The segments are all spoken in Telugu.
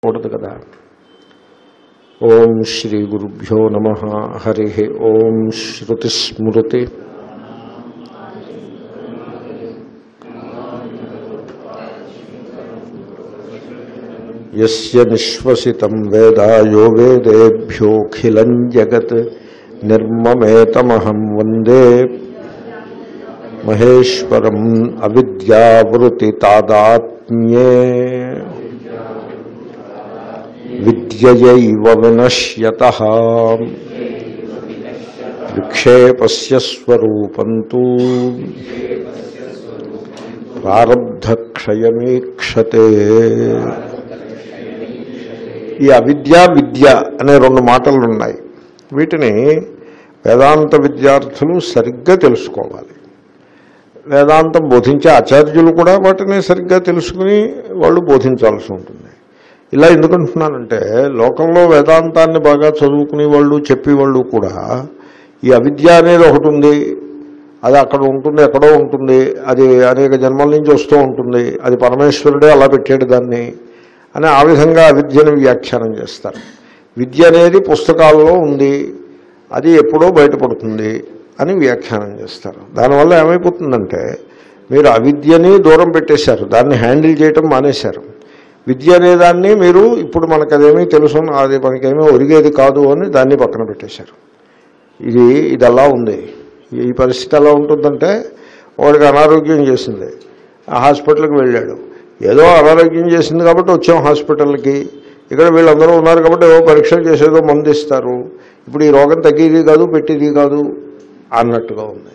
కూడదు కదా ఓం శ్రీ గురుభ్యో నమ హరి ఓం శ్రుతిస్మృతి యస్య నిశ్వసితం వేద యో వేదేభ్యోఖిలం జగత్ నిర్మమేతమహం వందే మహేశ్వరం అవిద్యావృతి తాదాత్మ్యే విద్యయైవ వినశ్యత విక్షేపస్య స్వరూపంతు ప్రారబ్ధక్షయమీక్షతే ఈ అవిద్య విద్య అనే రెండు మాటలు ఉన్నాయి వీటిని వేదాంత విద్యార్థులు సరిగ్గా తెలుసుకోవాలి వేదాంతం బోధించే ఆచార్యులు కూడా వాటిని సరిగ్గా తెలుసుకుని వాళ్ళు బోధించాల్సి ఉంటుంది ఇలా ఎందుకంటున్నానంటే లోకంలో వేదాంతాన్ని బాగా చదువుకునే వాళ్ళు చెప్పేవాళ్ళు కూడా ఈ అవిద్య అనేది ఒకటి ఉంది అది అక్కడ ఉంటుంది ఎక్కడో ఉంటుంది అది అనేక జన్మల నుంచి వస్తూ ఉంటుంది అది పరమేశ్వరుడే అలా పెట్టాడు దాన్ని అని ఆ విధంగా విద్యను వ్యాఖ్యానం చేస్తారు విద్య అనేది పుస్తకాల్లో ఉంది అది ఎప్పుడో బయటపడుతుంది అని వ్యాఖ్యానం చేస్తారు దానివల్ల ఏమైపోతుందంటే మీరు అవిద్యని దూరం పెట్టేశారు దాన్ని హ్యాండిల్ చేయటం మానేశారు విద్య అనేదాన్ని మీరు ఇప్పుడు మనకు అదేమీ తెలుసు అది మనకేమీ ఒరిగేది కాదు అని దాన్ని పక్కన పెట్టేశారు ఇది ఇది అలా ఉంది ఈ పరిస్థితి ఎలా ఉంటుందంటే వాడికి అనారోగ్యం చేసింది ఆ హాస్పిటల్కి వెళ్ళాడు ఏదో అనారోగ్యం చేసింది కాబట్టి వచ్చాం హాస్పిటల్కి ఇక్కడ వీళ్ళందరూ ఉన్నారు కాబట్టి ఏవో పరీక్షలు చేసేదో మందు ఇస్తారు ఇప్పుడు ఈ రోగం తగ్గేది కాదు పెట్టేది కాదు అన్నట్టుగా ఉంది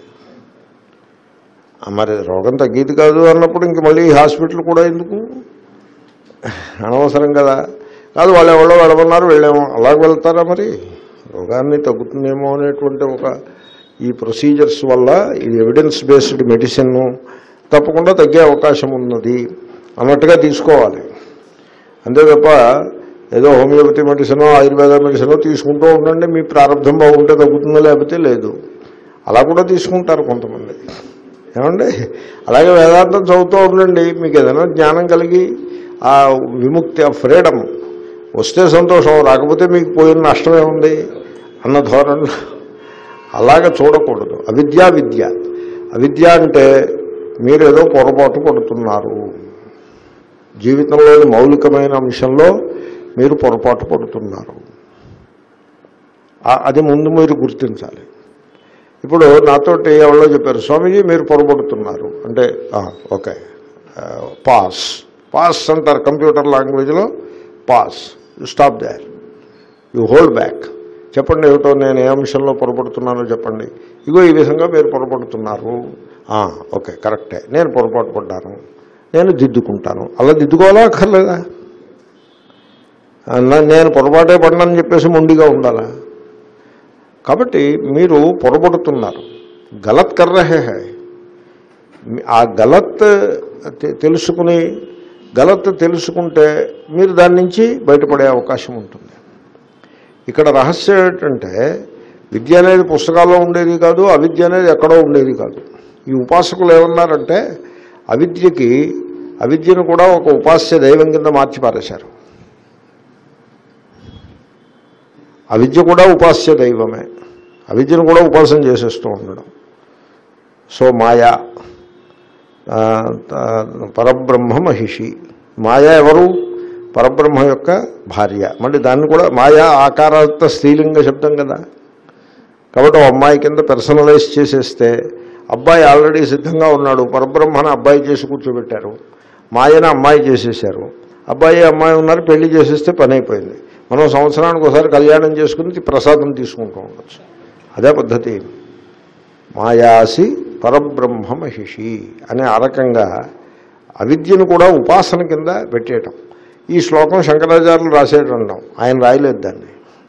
ఆ మరి రోగం తగ్గేది కాదు అన్నప్పుడు ఇంక మళ్ళీ ఈ హాస్పిటల్ కూడా ఎందుకు అనవసరం కదా కాదు వాళ్ళు ఎవరో వెళ్ళమన్నారు వెళ్ళాము అలాగ వెళ్తారా మరి రోగాన్ని తగ్గుతుందేమో అనేటువంటి ఒక ఈ ప్రొసీజర్స్ వల్ల ఇది ఎవిడెన్స్ బేస్డ్ మెడిసిన్ తప్పకుండా తగ్గే అవకాశం ఉన్నది అన్నట్టుగా తీసుకోవాలి అంతే తప్ప ఏదో హోమియోపతి మెడిసినో ఆయుర్వేద మెడిసినో తీసుకుంటూ ఉండండి మీ ప్రారంభం బాగుంటే తగ్గుతుందో లేకపోతే లేదు అలా కూడా తీసుకుంటారు కొంతమంది ఏమండి అలాగే వేదాంతం చదువుతూ ఉండండి మీకు ఏదైనా జ్ఞానం కలిగి ఆ విముక్తి ఆ ఫ్రీడమ్ వస్తే సంతోషం రాకపోతే మీకు పోయిన నష్టమే ఉంది అన్న ధోరణి అలాగ చూడకూడదు అవిద్య విద్య అవిద్య అంటే మీరు ఏదో పొరపాటు పడుతున్నారు జీవితంలోని మౌలికమైన అంశంలో మీరు పొరపాటు పడుతున్నారు ఆ- అది ముందు మీరు గుర్తించాలి ఇప్పుడు నాతోటి ఎవరో చెప్పారు స్వామీజీ మీరు పొరపడుతున్నారు అంటే "ఆ, ఓకే ఆ, పాస్ పాస్ అంటారు కంప్యూటర్ లాంగ్వేజ్లో pass you stop there you hold back చెప్పండి ఏమిటో నేను ఏ అంశంలో పొరపడుతున్నానో చెప్పండి ఇగో ఈ విధంగా మీరు పొరపడుతున్నారు "ఆ, ఓకే కరెక్టే నేను పొరపాటు పడ్డాను నేను దిద్దుకుంటాను అలా దిద్దుకోవాలా అక్కర్లేదా ఆ, నా- నేను పొరపాటే పడినని చెప్పేసి మొండిగా ఉండాలా కాబట్టి మీరు పొరపడుతున్నారు గలత్ కర్ రహే హై ఆ గలత్ తె- తెలుసుకుని గలత్ తెలుసుకుంటే మీరు దాని నుంచి బయటపడే అవకాశం ఉంటుంది ఇక్కడ రహస్యం ఏంటంటే విద్య అనేది పుస్తకాల్లో ఉండేది కాదు అవిద్య అనేది ఎక్కడో ఉండేది కాదు ఈ ఉపాసకులు ఏమన్నారంటే అవిద్యకి అవిద్యను కూడా ఒక ఉపాస్య దైవం కింద మార్చి పారేశారు అవిద్య కూడా ఉపాస్య దైవమే అవిద్యను కూడా ఉపాసన చేసేస్తూ ఉండడం సో మాయా ఆ, ఆ, పరబ్రహ్మ మహిషి మాయా ఎవరు పరబ్రహ్మ యొక్క భార్య మళ్ళీ దాన్ని కూడా మాయా ఆకారార్థ స్త్రీలింగ శబ్దం కదా కాబట్టి ఓ అమ్మాయి కింద పర్సనలైజ్ చేసేస్తే అబ్బాయి ఆల్రెడీ సిద్ధంగా ఉన్నాడు పరబ్రహ్మను అబ్బాయి చేసి కూర్చోబెట్టారు మాయను అమ్మాయి చేసేసారు అబ్బాయి అమ్మాయి ఉన్నారు పెళ్లి చేసేస్తే పని అయిపోయింది మనం సంవత్సరానికి ఒకసారి కళ్యాణం చేసుకుని ప్రసాదం తీసుకుంటూ ఉండొచ్చు అదే పద్ధతి మాయాసి పరబ్రహ్మ మహిషి అనే ఆ రకంగా అవిద్యను కూడా ఉపాసన కింద పెట్టేయటం ఈ శ్లోకం శంకరాచార్యులు రాసేటంటాం ఆయన రాయలేదు దాన్ని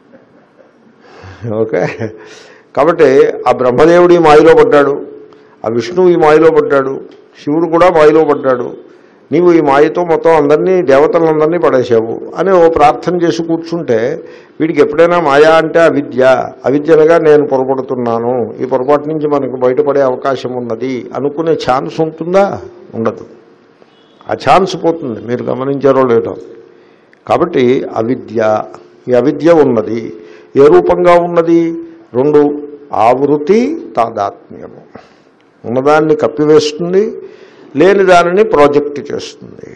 ఓకే కాబట్టి ఆ బ్రహ్మదేవుడు ఈ మాయలో పడ్డాడు ఆ విష్ణువు ఈ మాయలో పడ్డాడు శివుడు కూడా మాయలో పడ్డాడు నీవు ఈ మాయతో మొత్తం అందరినీ దేవతలందరినీ పడేసావు అని ఓ ప్రార్థన చేసి కూర్చుంటే వీడికి ఎప్పుడైనా మాయా అంటే అవిద్య అవిద్యనగా నేను పొరపడుతున్నాను ఈ పొరపాటు నుంచి మనకు బయటపడే అవకాశం ఉన్నది అనుకునే ఛాన్స్ ఉంటుందా ఉండదు ఆ ఛాన్స్ పోతుంది మీరు గమనించారో లేదో కాబట్టి అవిద్య ఈ అవిద్య ఉన్నది ఏ రూపంగా ఉన్నది రెండు ఆవృతి తాదాత్మ్యము ఉన్నదాన్ని కప్పివేస్తుంది లేని దానిని ప్రాజెక్ట్ చేస్తుంది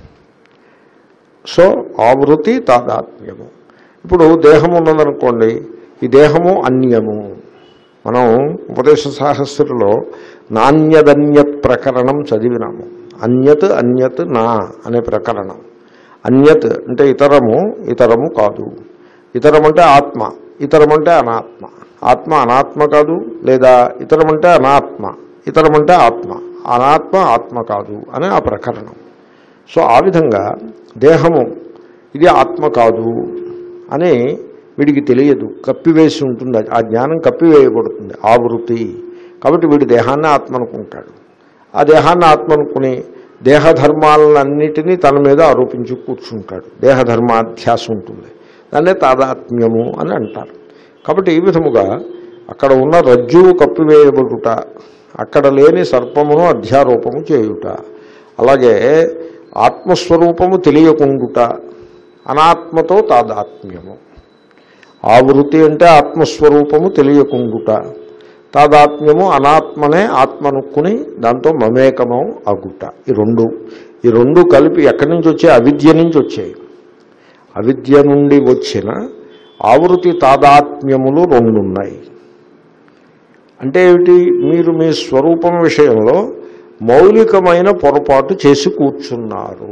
సో ఆవృతి తాదాత్మ్యము ఇప్పుడు దేహం ఉన్నదనుకోండి ఈ దేహము అన్యము మనం ఉపదేశ సాహస్రులో నాణ్యదన్యత్ ప్రకరణం చదివినాము అన్యత్ అన్యత్ నా అనే ప్రకరణం అన్యత్ అంటే ఇతరము ఇతరము కాదు ఇతరం అంటే ఆత్మ ఇతరం అంటే అనాత్మ ఆత్మ అనాత్మ కాదు లేదా ఇతరం అంటే అనాత్మ ఇతరం అంటే ఆత్మ అనాత్మ ఆత్మ కాదు అనే ఆ ప్రకరణం సో ఆ విధంగా దేహము ఇది ఆత్మ కాదు అని వీడికి తెలియదు కప్పివేసి ఉంటుంది ఆ జ్ఞానం కప్పివేయబడుతుంది ఆవృత్తి కాబట్టి వీడి దేహాన్ని ఆత్మ అనుకుంటాడు ఆ దేహాన్ని ఆత్మ అనుకుని దేహధర్మాలన్నిటినీ తన మీద ఆరోపించి కూర్చుంటాడు దేహధర్మాధ్యాస ఉంటుంది దాన్నే తాదాత్మ్యము అని అంటారు కాబట్టి ఈ విధముగా అక్కడ ఉన్న రజ్జువు కప్పివేయబడుట అక్కడ లేని సర్పమును అధ్యారోపము చేయుట అలాగే ఆత్మస్వరూపము తెలియకుండుట అనాత్మతో తాదాత్మ్యము ఆవృత్తి అంటే ఆత్మస్వరూపము తెలియకుండుట తాదాత్మ్యము అనాత్మనే ఆత్మనుక్కుని దాంతో మమేకమం అగుట ఈ రెండు ఈ రెండు కలిపి ఎక్కడి నుంచి వచ్చాయి అవిద్య నుంచి వచ్చాయి అవిద్య నుండి వచ్చిన ఆవృతి తాదాత్మ్యములు రెండు ఉన్నాయి అంటే ఏమిటి మీరు మీ స్వరూపం విషయంలో మౌలికమైన పొరపాటు చేసి కూర్చున్నారు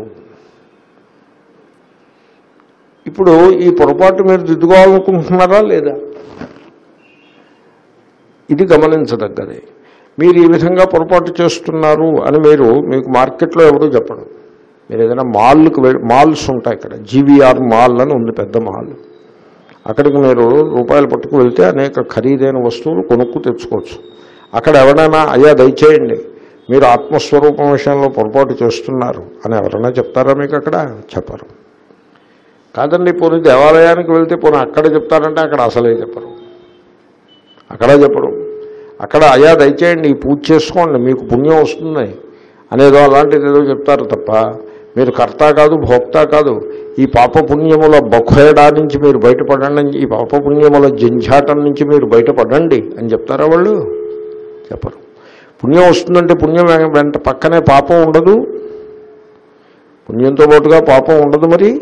ఇప్పుడు ఈ పొరపాటు మీరు దిద్దుకోవాలనుకుంటున్నారా లేదా ఇది గమనించదగ్గది మీరు ఈ విధంగా పొరపాటు చేస్తున్నారు అని మీరు మీకు మార్కెట్లో ఎవడూ చెప్పడు మీరు ఏదైనా మాల్కి వెళ్ళి మాల్స్ ఉంటాయి ఇక్కడ జీవీఆర్ మాల్ అని ఉంది పెద్ద మాల్ అక్కడికి మీరు రూపాయలు పట్టుకు వెళ్తే అనేక ఖరీదైన వస్తువులు కొనుక్కు తెచ్చుకోవచ్చు అక్కడ ఎవరైనా అయ్యా దయచేయండి మీరు ఆత్మస్వరూపం విషయంలో పొరపాటు చేస్తున్నారు అని ఎవరైనా చెప్తారా మీకు అక్కడ చెప్పరు కాదండి పోనీ దేవాలయానికి వెళ్తే పోనీ అక్కడ చెప్తారంటే అక్కడ అసలే చెప్పరు అక్కడ చెప్పరు అక్కడ అయ్యా దయచేయండి ఈ పూజ చేసుకోండి మీకు పుణ్యం వస్తుంది అనేదో అలాంటిది ఏదో చెప్తారు తప్ప మీరు కర్త కాదు భోక్త కాదు ఈ పాప పుణ్యముల బొఖేడా నుంచి మీరు బయటపడండి ఈ పాప పుణ్యముల జంఝాటం నుంచి మీరు బయటపడండి అని చెప్తారా వాళ్ళు చెప్పరు పుణ్యం వస్తుందంటే పుణ్యం వెంట పక్కనే పాపం ఉండదు పుణ్యంతో పాటుగా పాపం ఉండదు మరి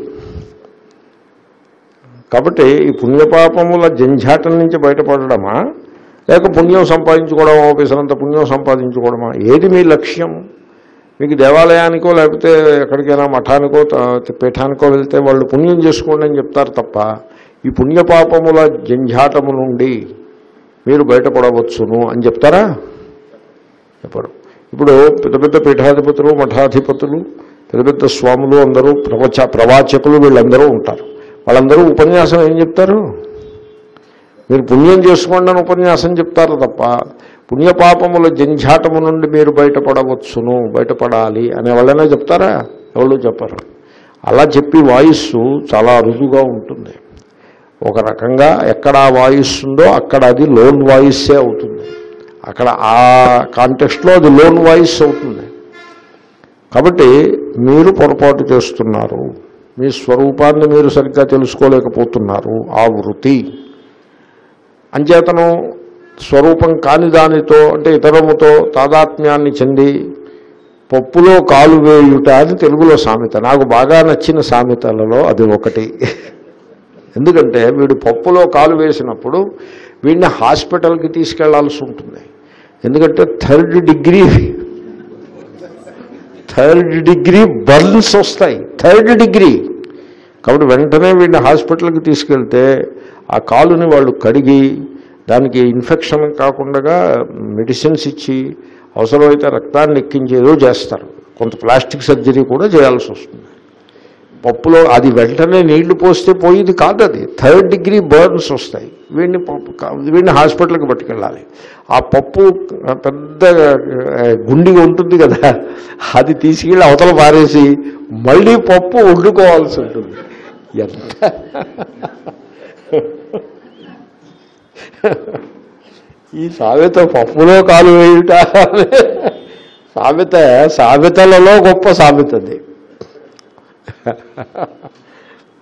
కాబట్టి ఈ పుణ్యపాపముల జంఝాటం నుంచి బయటపడడమా లేక పుణ్యం సంపాదించుకోవడమా ఆఫీసరంత పుణ్యం సంపాదించుకోవడమా ఏది మీ లక్ష్యం మీకు దేవాలయానికో లేకపోతే ఎక్కడికైనా మఠానికో త- పీఠానికో వెళ్తే వాళ్ళు పుణ్యం చేసుకోండి అని చెప్తారు తప్ప ఈ పుణ్యపాపముల జంఝాటము నుండి మీరు బయటపడవచ్చును అని చెప్తారా చెప్పరు ఇప్పుడు పెద్ద పెద్ద పీఠాధిపతులు మఠాధిపతులు పెద్ద పెద్ద స్వాములు అందరూ ప్రవచ ప్రవాచకులు వీళ్ళందరూ ఉంటారు వాళ్ళందరూ ఉపన్యాసం ఏం చెప్తారు మీరు పుణ్యం చేసుకోండి అని ఉపన్యాసం చెప్తారు తప్ప పుణ్యపాపముల జంఝాటము నుండి మీరు బయటపడవచ్చును బయటపడాలి అనే వాళ్ళనే చెప్తారా ఎవరు చెప్పరు అలా చెప్పి వాయిస్సు చాలా అరుదుగా ఉంటుంది ఒక రకంగా ఎక్కడ ఆ వాయిస్ ఉందో అక్కడ అది లోన్ వాయిస్సే అవుతుంది అక్కడ ఆ కాంటెక్స్ట్లో అది లోన్ వాయిస్ అవుతుంది కాబట్టి మీరు పొరపాటు చేస్తున్నారు మీ స్వరూపాన్ని మీరు సరిగ్గా తెలుసుకోలేకపోతున్నారు ఆ వృత్తి అంచేతను స్వరూపం కాని దానితో అంటే ఇతరముతో తాదాత్మ్యాన్ని చెంది పప్పులో కాలు వేయుట అని తెలుగులో సామెత నాకు బాగా నచ్చిన సామెతలలో అది ఒకటి ఎందుకంటే వీడు పప్పులో కాలు వేసినప్పుడు వీడిని హాస్పిటల్కి తీసుకెళ్లాల్సి ఉంటుంది ఎందుకంటే third degree third degree burns వస్తాయి థర్డ్ డిగ్రీ కాబట్టి వెంటనే వీడిని హాస్పిటల్కి తీసుకెళ్తే ఆ కాలుని వాళ్ళు కడిగి దానికి ఇన్ఫెక్షన్ కాకుండా మెడిసిన్స్ ఇచ్చి అవసరమైతే రక్తాన్ని ఎక్కించి ఏదో చేస్తారు కొంత ప్లాస్టిక్ సర్జరీ కూడా చేయాల్సి వస్తుంది పప్పులో అది వెంటనే నీళ్లు పోస్తే పోయేది కాదు అది థర్డ్ డిగ్రీ బర్న్స్ వస్తాయి వీడిని పప్పు కా- వీడిని హాస్పిటల్కి పట్టుకెళ్ళాలి ఆ పప్పు పెద్ద ఆ, గుండిగా ఉంటుంది కదా అది తీసుకెళ్ళి అవతల పారేసి మళ్ళీ పప్పు వండుకోవాల్సి ఉంటుంది ఎంత ఈ సామెత పప్పులో కాలు వేయుట సామెత సామెతలలో గొప్ప సామెత అది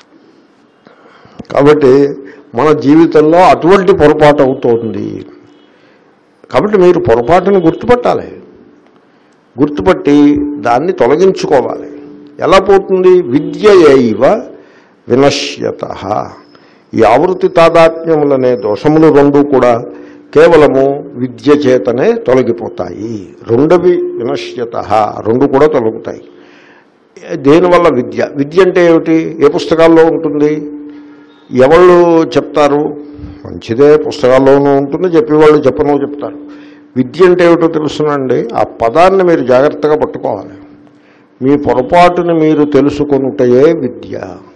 కాబట్టి మన జీవితంలో అటువంటి పొరపాటు అవుతోంది కాబట్టి మీరు పొరపాటును గుర్తుపట్టాలి గుర్తుపట్టి దాన్ని తొలగించుకోవాలి ఎలా పోతుంది విద్య ఏవ వినశ్యత ఈ ఆవృత్తి తాదాత్మ్యములనే దోషములు రెండు కూడా కేవలము విద్య చేతనే తొలగిపోతాయి రెండవి వినశ్యత రెండు కూడా తొలగుతాయి దేనివల్ల విద్య విద్య అంటే ఏమిటి ఏ పుస్తకాల్లో ఉంటుంది ఎవళ్ళు చెప్తారు మంచిదే పుస్తకాల్లోనూ ఉంటుంది చెప్పేవాళ్ళు చెప్పను చెప్తారు విద్య అంటే ఏమిటో తెలుసునండి ఆ పదాన్ని మీరు జాగ్రత్తగా పట్టుకోవాలి మీ పొరపాటుని మీరు తెలుసుకొనుటయే విద్య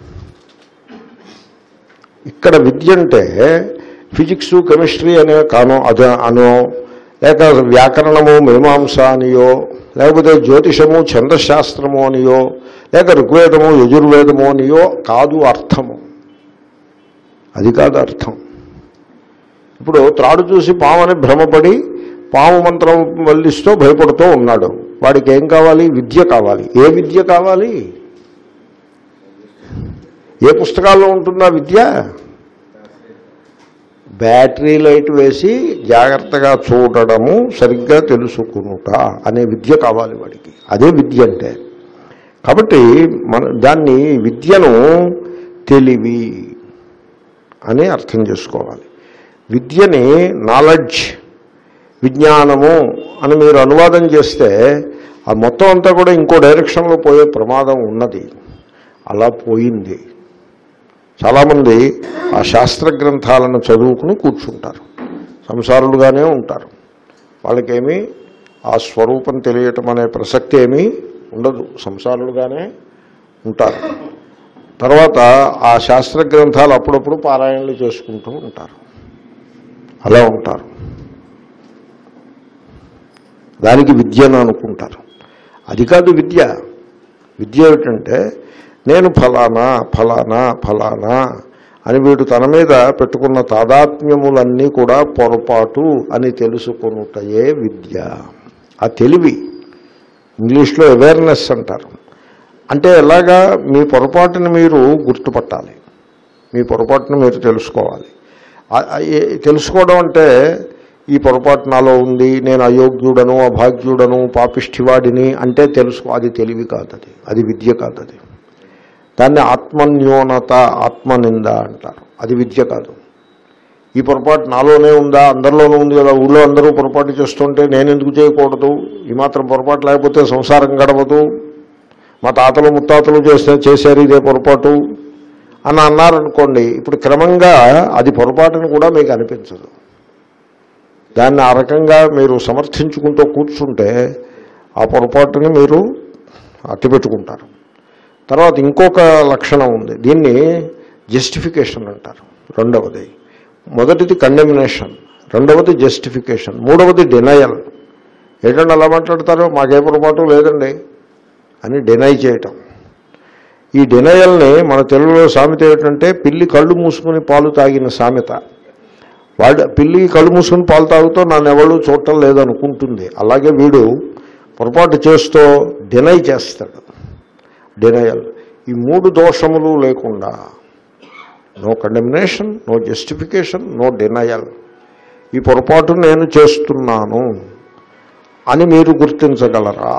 ఇక్కడ విద్య అంటే ఫిజిక్స్ కెమిస్ట్రీ అనే కానో అదే అనో లేక వ్యాకరణము మీమాంస అనియో లేకపోతే జ్యోతిషము ఛందశాస్త్రము అనియో లేక ఋగ్వేదము యజుర్వేదము అనియో కాదు అర్థము అది కాదు అర్థం ఇప్పుడు త్రాడు చూసి పామని భ్రమపడి పాము మంత్రం వల్లిస్తూ భయపడుతూ ఉన్నాడు వాడికి ఏం కావాలి విద్య కావాలి ఏ విద్య కావాలి ఏ పుస్తకాల్లో ఉంటుందా విద్య బ్యాటరీ లైట్ వేసి జాగ్రత్తగా చూడడము సరిగ్గా తెలుసుకునుట అనే విద్య కావాలి వాడికి అదే విద్య అంటే కాబట్టి మన దాన్ని విద్యను తెలివి అని అర్థం చేసుకోవాలి విద్యని నాలెడ్జ్ విజ్ఞానము అని మీరు అనువాదం చేస్తే ఆ మొత్తం అంతా కూడా ఇంకో డైరెక్షన్లో పోయే ప్రమాదం ఉన్నది అలా పోయింది చాలామంది ఆ శాస్త్ర గ్రంథాలను చదువుకుని కూర్చుంటారు సంసారులుగానే ఉంటారు వాళ్ళకేమీ ఆ స్వరూపం తెలియటం అనే ప్రసక్తి ఏమీ ఉండదు సంసారులుగానే ఉంటారు తర్వాత ఆ శాస్త్ర గ్రంథాలు అప్పుడప్పుడు పారాయణలు చేసుకుంటూ ఉంటారు అలా ఉంటారు దానికి విద్యను అనుకుంటారు అది కాదు విద్య విద్య ఏమిటంటే నేను ఫలానా ఫలానా ఫలానా అని వీడు తన మీద పెట్టుకున్న తాదాత్మ్యములన్నీ కూడా పొరపాటు అని తెలుసుకొనుటయే విద్య ఆ తెలివి ఇంగ్లీష్లో అవేర్నెస్ అంటారు అంటే ఎలాగా మీ పొరపాటుని మీరు గుర్తుపట్టాలి మీ పొరపాటును మీరు తెలుసుకోవాలి ఆ- ఆ- ఏ- తెలుసుకోవడం అంటే ఈ పొరపాటు నాలో ఉంది నేను అయోగ్యుడను అభాగ్యుడను పాపిష్ఠివాడిని అంటే తెలుసుకో అది తెలివి కాదు అది అది విద్య కాదు అది దాన్ని ఆత్మన్యూనత ఆత్మనింద అంటారు అది విద్య కాదు ఈ పొరపాటు నాలోనే ఉందా అందరిలోనూ ఉంది కదా ఊళ్ళో అందరూ పొరపాటు చేస్తుంటే నేను ఎందుకు చేయకూడదు ఈ మాత్రం పొరపాటు లేకపోతే సంసారం గడవదు మా తాతలు ముత్తాతలు చేస్తే చేశారు ఇదే పొరపాటు అని అన్నారనుకోండి ఇప్పుడు క్రమంగా అది పొరపాటుని కూడా మీకు అనిపించదు దాన్ని ఆ రకంగా మీరు సమర్థించుకుంటూ కూర్చుంటే ఆ పొరపాటుని మీరు అట్టిపెట్టుకుంటారు తర్వాత ఇంకొక లక్షణం ఉంది దీన్ని జస్టిఫికేషన్ అంటారు రెండవది మొదటిది కండెమినేషన్ రెండవది జస్టిఫికేషన్ మూడవది డినయల్ ఏంటంటే అలా మాట్లాడతారు మాకే పొరపాటు లేదండి అని డినై చేయటం ఈ డినయల్ని మన తెలుగులో సామెత ఏమిటంటే పిల్లి కళ్ళు మూసుకుని పాలు తాగిన సామెత వాడు పిల్లి కళ్ళు మూసుకుని పాలు తాగుతూ నన్ను ఎవరు చూడటం లేదనుకుంటుంది అలాగే వీడు పొరపాటు చేస్తూ డినై చేస్తాడు డినయల్ ఈ మూడు దోషములు లేకుండా no condemnation no justification no denial ఈ పొరపాటు నేను చేస్తున్నాను అని మీరు గుర్తించగలరా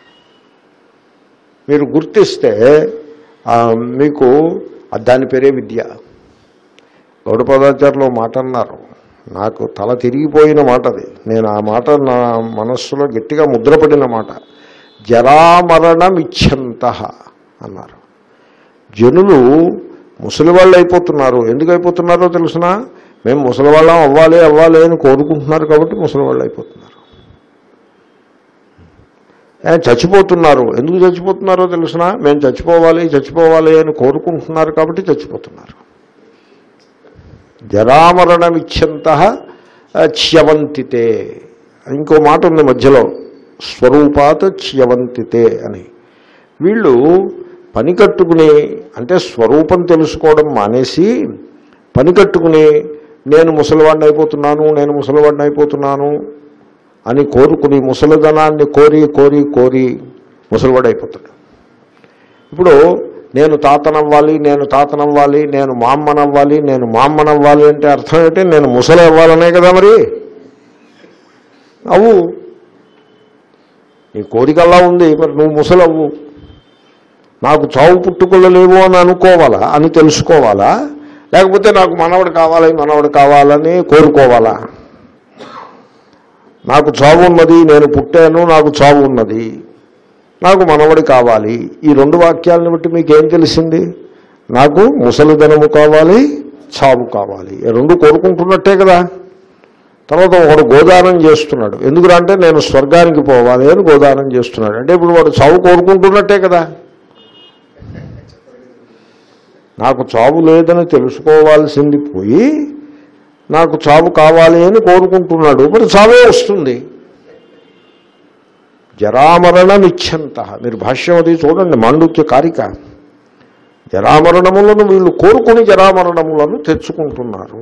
మీరు గుర్తిస్తే ఆ, మీకు ఆ దాని పేరే విద్య గౌడపదాచారులు మాట అన్నారు నాకు తల తిరిగిపోయిన మాట అది నేను ఆ మాట నా మనస్సులో గట్టిగా ముద్రపడిన మాట జరామరణమిచ్చంత అన్నారు జనులు ముసలివాళ్ళు అయిపోతున్నారు ఎందుకు అయిపోతున్నారో తెలుసునా మేము ముసలివాళ్ళం అవ్వాలి అవ్వాలి అని కోరుకుంటున్నారు కాబట్టి ముసలివాళ్ళు అయిపోతున్నారు ఏ, చచ్చిపోతున్నారు ఎందుకు చచ్చిపోతున్నారో తెలుసునా మేము చచ్చిపోవాలి చచ్చిపోవాలి అని కోరుకుంటున్నారు కాబట్టి చచ్చిపోతున్నారు జరామరణమిచ్చంత చ్యవంతితే ఇంకో మాట ఉంది మధ్యలో స్వరూపాత్ చ్యవంతితే అని వీళ్ళు పని కట్టుకుని అంటే స్వరూపం తెలుసుకోవడం మానేసి పని కట్టుకుని నేను ముసలివాడిని అయిపోతున్నాను నేను ముసలివాడిని అయిపోతున్నాను అని కోరుకుని ముసలిదనాన్ని కోరి కోరి కోరి ముసలివాడు అయిపోతాడు ఇప్పుడు నేను తాతనవ్వాలి నేను తాతనవ్వాలి నేను మామ్మనవ్వాలి నేను మామ్మనవ్వాలి అంటే అర్థం ఏంటి నేను ముసలి అవ్వాలనే కదా మరి అవు నీ కోరికల్లా ఉంది మరి నువ్వు ముసలవ్వు నాకు చావు పుట్టుకలు లేవు అని అనుకోవాలా అని తెలుసుకోవాలా లేకపోతే నాకు మనవడు కావాలి మనవడు కావాలని కోరుకోవాలా నాకు చావు ఉన్నది నేను పుట్టాను నాకు చావు ఉన్నది నాకు మనవడి కావాలి ఈ రెండు వాక్యాలను బట్టి మీకేం తెలిసింది నాకు ముసలిదనము కావాలి చావు కావాలి ఈ రెండు కోరుకుంటున్నట్టే కదా తర్వాత ఒకడు గోదానం చేస్తున్నాడు ఎందుకంటే నేను స్వర్గానికి పోవాలి అని గోదానం చేస్తున్నాడు అంటే ఇప్పుడు వాడు చావు కోరుకుంటున్నట్టే కదా నాకు చావు లేదని తెలుసుకోవాల్సింది పోయి నాకు చావు కావాలి అని కోరుకుంటున్నాడు మరి చావే వస్తుంది జరామరణమిచ్చంత మీరు భాష్యం అది చూడండి మాండుక్య కారిక జరామరణములను వీళ్ళు కోరుకుని జరామరణములను తెచ్చుకుంటున్నారు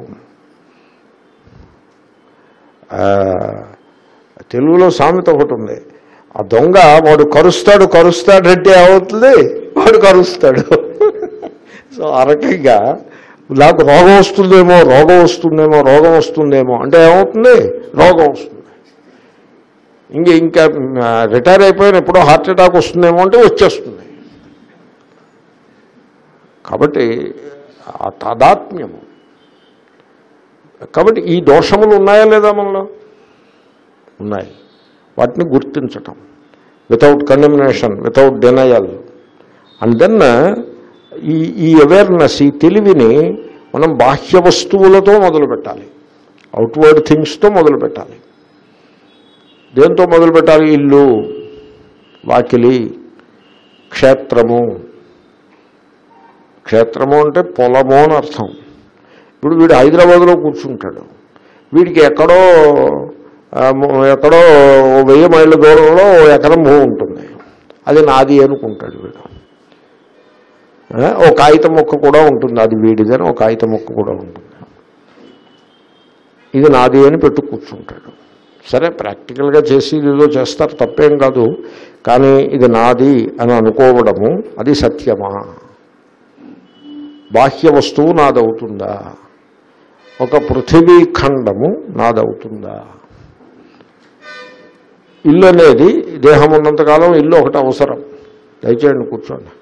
ఆ, తెలుగులో సామెత ఒకటి ఉంది ఆ దొంగ వాడు కరుస్తాడు కరుస్తాడంటే ఏమవుతుంది వాడు కరుస్తాడు సో ఆ రకంగా నాకు రోగం వస్తుందేమో రోగం వస్తుందేమో రోగం వస్తుందేమో అంటే ఏమవుతుంది రోగం వస్తుంది ఇంక ఇంకా రిటైర్ అయిపోయిన ఎప్పుడో హార్ట్ అటాక్ వస్తుందేమో అంటే వచ్చేస్తుంది కాబట్టి ఆ తాదాత్మ్యము కాబట్టి ఈ దోషములు ఉన్నాయా లేదా మనలో ఉన్నాయి వాటిని గుర్తించటం without condemnation without denial and then ఈ ఈ అవేర్నెస్ ఈ తెలివిని మనం బాహ్య వస్తువులతో మొదలు పెట్టాలి అవుట్వర్డ్ థింగ్స్తో మొదలు పెట్టాలి దేంతో మొదలు పెట్టాలి ఇల్లు వాకిలి క్షేత్రము క్షేత్రము అంటే పొలము అని అర్థం ఇప్పుడు వీడు హైదరాబాద్లో కూర్చుంటాడు వీడికి ఎక్కడో ఆ, ము- ఎక్కడో ఓ వెయ్యి మైళ్ళ దూరంలో ఓ ఎకరం భూమి ఉంటుంది అది నాది అనుకుంటాడు వీడు ఆ, ఓ కాగితం మొక్క కూడా ఉంటుంది అది వీడిదని ఒక కాగితం మొక్క కూడా ఉంటుంది ఇది నాది అని పెట్టు కూర్చుంటాడు సరే ప్రాక్టికల్గా చేసి ఏదో చేస్తారు తప్పేం కాదు కానీ ఇది నాది అని అనుకోవడము అది సత్యమా బాహ్య వస్తువు నాదవుతుందా ఒక పృథివీ ఖండము నాదవుతుందా ఇల్లు అనేది దేహం ఉన్నంతకాలం ఇల్లు ఒకటి అవసరం దయచేయండి కూర్చోండి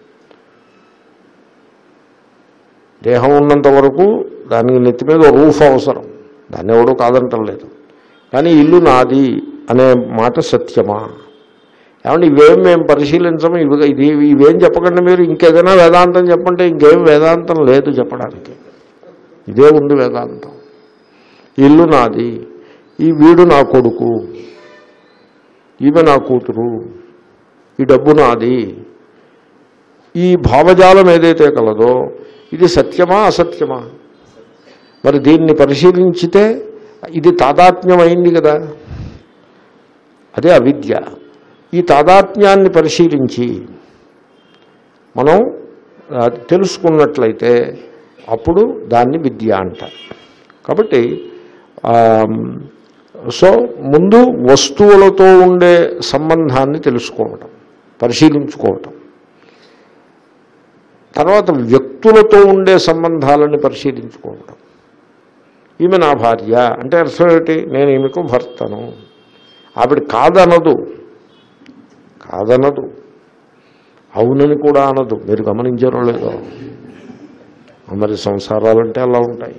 దేహం ఉన్నంత వరకు దానికి నెత్తి మీద ఓ రూఫ్ అవసరం దాన్ని ఎవడూ కాదంటం లేదు కానీ ఇల్లు నాది అనే మాట సత్యమా ఏమంటే ఇవేం మేము పరిశీలించము ఇవి ఇది ఇవేం చెప్పకండి మీరు ఇంకేదైనా వేదాంతం చెప్పంటే ఇంకేం వేదాంతం లేదు చెప్పడానికి ఇదే ఉంది వేదాంతం ఇల్లు నాది ఈ వీడు నా కొడుకు ఈమె నా కూతురు ఈ డబ్బు నాది ఈ భావజాలం ఏదైతే కలదో ఇది సత్యమా అసత్యమా మరి దీన్ని పరిశీలించితే ఇది తాదాత్మ్యమైంది కదా అదే అవిద్య ఈ తాదాత్మ్యాన్ని పరిశీలించి మనం ఆ, తెలుసుకున్నట్లయితే అప్పుడు దాన్ని విద్య అంటారు కాబట్టి ఆ, సో ముందు వస్తువులతో ఉండే సంబంధాన్ని తెలుసుకోవటం పరిశీలించుకోవటం తర్వాత వ్యక్తులతో ఉండే సంబంధాలని పరిశీలించుకోవటం ఈమె నా భార్య అంటే అర్థం ఏమిటి నేను ఈమెకు భర్తను ఆవిడ కాదనదు కాదనదు అవునని కూడా అనదు మీరు గమనించారో లేదో మరి సంసారాలంటే అలా ఉంటాయి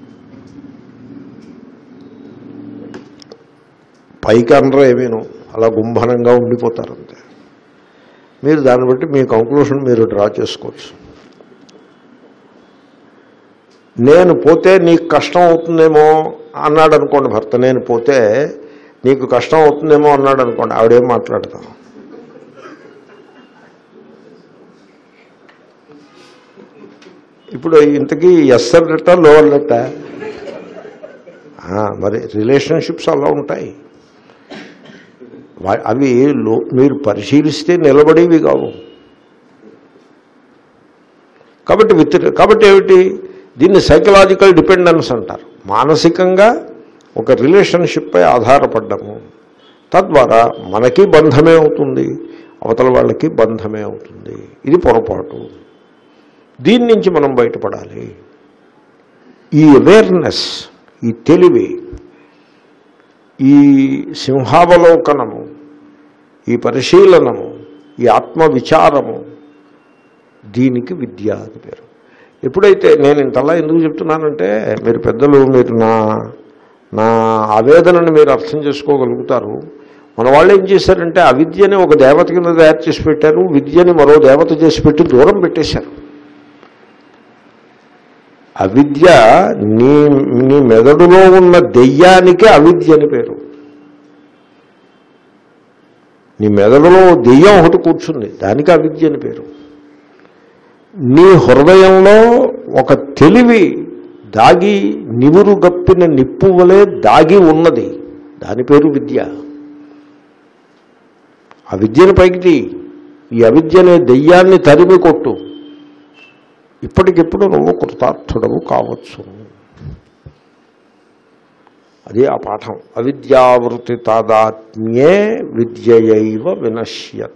పైకి అనరు ఏమీను అలా గుంభనంగా ఉండిపోతారు అంతే మీరు దాన్ని బట్టి మీ కంక్లూషన్ మీరు డ్రా చేసుకోవచ్చు నేను పోతే నీకు కష్టం అవుతుందేమో అన్నాడు అనుకోండి భర్త నేను పోతే నీకు కష్టం అవుతుందేమో అన్నాడు అనుకోండి ఆవిడేం మాట్లాడతాం ఇప్పుడు ఇంతకీ ఎస్ఆర్ లెట్ట లోవర్ లెట్ట మరి రిలేషన్షిప్స్ అలా ఉంటాయి వా- అవి లో మీరు పరిశీలిస్తే నిలబడేవి కావు కాబట్టి విత్ కాబట్టి ఏమిటి దీన్ని సైకలాజికల్ డిపెండెన్స్ అంటారు మానసికంగా ఒక రిలేషన్షిప్పై ఆధారపడ్డము తద్వారా మనకి బంధమే అవుతుంది అవతల వాళ్ళకి బంధమే అవుతుంది ఇది పొరపాటు దీని నుంచి మనం బయటపడాలి ఈ అవేర్నెస్ ఈ తెలివి ఈ సింహావలోకనము ఈ పరిశీలనము ఈ ఆత్మవిచారము దీనికి విద్య అని పేరు ఎప్పుడైతే నేను ఇంతలా ఎందుకు చెప్తున్నానంటే మీరు పెద్దలు మీరు నా నా ఆవేదనను మీరు అర్థం చేసుకోగలుగుతారు మన వాళ్ళు ఏం చేశారంటే అవిద్యని ఒక దేవత కింద తయారు చేసి పెట్టారు విద్యని మరో దేవత చేసి పెట్టి దూరం పెట్టేశారు అవిద్య నీ నీ మెదడులో ఉన్న దెయ్యానికి అవిద్య అని పేరు నీ మెదడులో దెయ్యం ఒకటి కూర్చుంది దానికి అవిద్య అని పేరు నీ హృదయంలో ఒక తెలివి దాగి నివురు గప్పిన నిప్పు వలె దాగి ఉన్నది దాని పేరు విద్య ఆ విద్యను పైకి తీ. ఈ అవిద్యనే దెయ్యాన్ని తరిమి కొట్టు ఇప్పటికిప్పుడు నువ్వు కృతార్థుడవు కావచ్చు అది ఆ పాఠం అవిద్యావృతి తాదాత్మ్యే విద్యయైవ వినశ్యత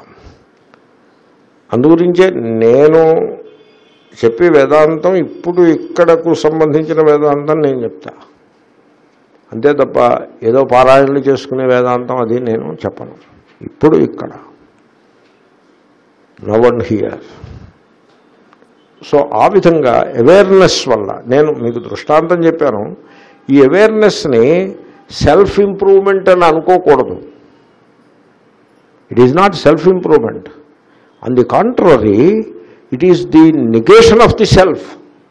అందుగురించే నేను చెప్పే వేదాంతం ఇప్పుడు ఇక్కడకు సంబంధించిన వేదాంతం నేను చెప్తా అంతే తప్ప ఏదో పారాయణలు చేసుకునే వేదాంతం అది నేను చెప్పను ఇప్పుడు ఇక్కడ నవ్ అండ్ హియర్ సో ఆ విధంగా అవేర్నెస్ వల్ల నేను మీకు దృష్టాంతం చెప్పాను ఈ అవేర్నెస్ని సెల్ఫ్ ఇంప్రూవ్మెంట్ అని అనుకోకూడదు it is not self improvement on the contrary it is the negation of the self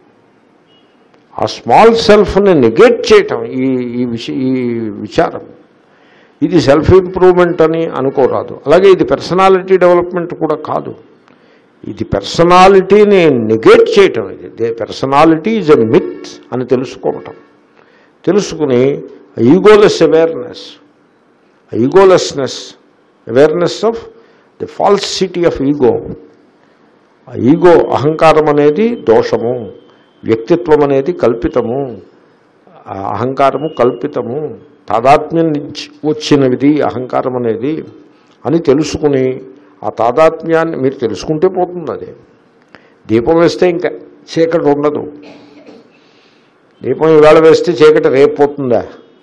ఆ స్మాల్ సెల్ఫ్ని నెగేట్ చేయటం ఈ ఈ విష ఈ విచారం ఇది సెల్ఫ్ ఇంప్రూవ్మెంట్ అని అనుకోరాదు అలాగే ఇది పర్సనాలిటీ డెవలప్మెంట్ కూడా కాదు ఇది పర్సనాలిటీని నెగేట్ చేయటం ఇది the personality is a myth అని తెలుసుకోవటం తెలుసుకుని egoless awareness egolessness awareness of the falsity of ego ఆ ఈగో అహంకారం అనేది దోషము వ్యక్తిత్వం అనేది కల్పితము ఆ అహంకారము కల్పితము తాదాత్మ్యం నుంచి వచ్చినది అహంకారం అనేది అని తెలుసుకుని ఆ తాదాత్మ్యాన్ని మీరు తెలుసుకుంటే పోతుంది అది దీపం వేస్తే ఇంకా చీకటి ఉండదు దీపం ఇవాళ వేస్తే చీకటి రేపు పోతుందా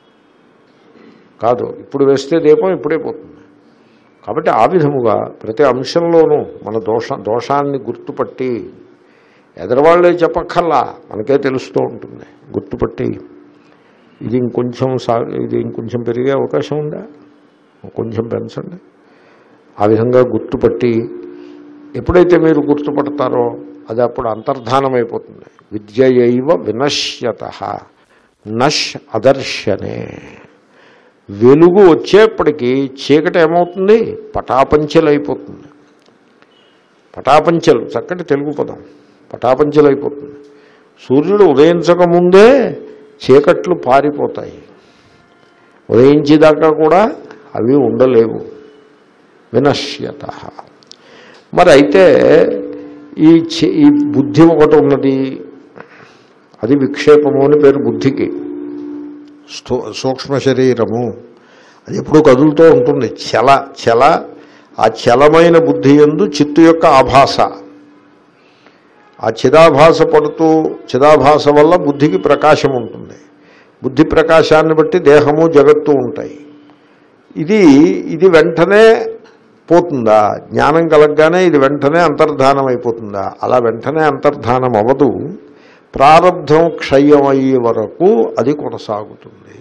కాదు ఇప్పుడు వేస్తే దీపం ఇప్పుడే పోతుంది కాబట్టి ఆ విధముగా ప్రతి అంశంలోనూ మన దోష దోషాన్ని గుర్తుపట్టి ఎదరవాళ్ళే చెప్పక్కర్లా మనకే తెలుస్తూ ఉంటుంది గుర్తుపట్టి ఇది ఇంకొంచెం సా ఇది ఇంకొంచెం పెరిగే అవకాశం ఉందా కొంచెం పెంచండి ఆ విధంగా గుర్తుపట్టి ఎప్పుడైతే మీరు గుర్తుపడతారో అది అప్పుడు అంతర్ధానం అయిపోతుంది విద్యయైవ వినశ్యత నష్ అదర్శనే వెలుగు వచ్చేప్పటికీ చీకటి ఏమవుతుంది పటాపంచలు అయిపోతుంది పటాపంచలు చక్కటి తెలుగు పదం పటాపంచలు అయిపోతుంది సూర్యుడు ఉదయించక ముందే చీకట్లు పారిపోతాయి ఉదయించేదాకా కూడా అవి ఉండలేవు వినశ్యత మరి అయితే ఈ చి- ఈ బుద్ధి ఒకటి ఉన్నది అది విక్షేపము అని పేరు బుద్ధికి స్థూ సూక్ష్మ శరీరము అది ఎప్పుడూ కదులుతూ ఉంటుంది చల చల ఆ చలమైన బుద్ధి ఎందు చిత్తు యొక్క ఆభాస ఆ చిదాభాస పడుతూ చిదాభాస వల్ల బుద్ధికి ప్రకాశం ఉంటుంది బుద్ధి ప్రకాశాన్ని బట్టి దేహము జగత్తు ఉంటాయి ఇది ఇది వెంటనే పోతుందా జ్ఞానం కలగగానే ఇది వెంటనే అంతర్ధానం అయిపోతుందా అలా వెంటనే అంతర్ధానం అవ్వదు ప్రారంధం క్షయమయ్యే వరకు అది కొనసాగుతుంది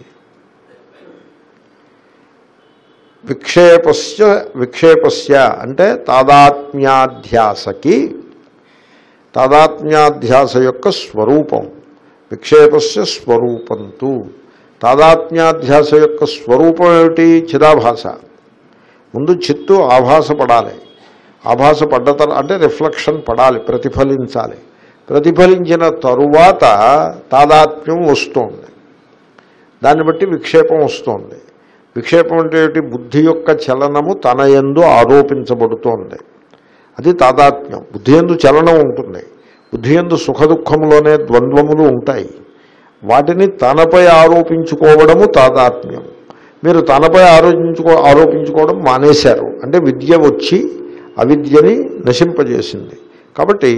విక్షేపస్య విక్షేపస్య అంటే తాదాత్మ్యాధ్యాసకి తాదాత్మ్యాధ్యాస యొక్క స్వరూపం విక్షేపస్య స్వరూపంతు తాదాత్మ్యాధ్యాస యొక్క స్వరూపం ఏమిటి చిదాభాస ముందు చిత్తు ఆభాస పడాలి ఆభాస పడ్డ తర్వాత అంటే రిఫ్లెక్షన్ పడాలి ప్రతిఫలించాలి ప్రతిఫలించిన తరువాత తాదాత్మ్యం వస్తోంది దాన్ని బట్టి విక్షేపం వస్తోంది విక్షేపం అంటే ఏమిటి బుద్ధి యొక్క చలనము తన యందు ఆరోపించబడుతోంది అది తాదాత్మ్యం బుద్ధి ఎందు చలనం ఉంటుంది బుద్ధి ఎందు సుఖదుఖములోనే ద్వంద్వములు ఉంటాయి వాటిని తనపై ఆరోపించుకోవడము తాదాత్మ్యం మీరు తనపై ఆరోపించుకో ఆరోపించుకోవడం మానేశారు అంటే విద్య వచ్చి అవిద్యని నశింపజేసింది కాబట్టి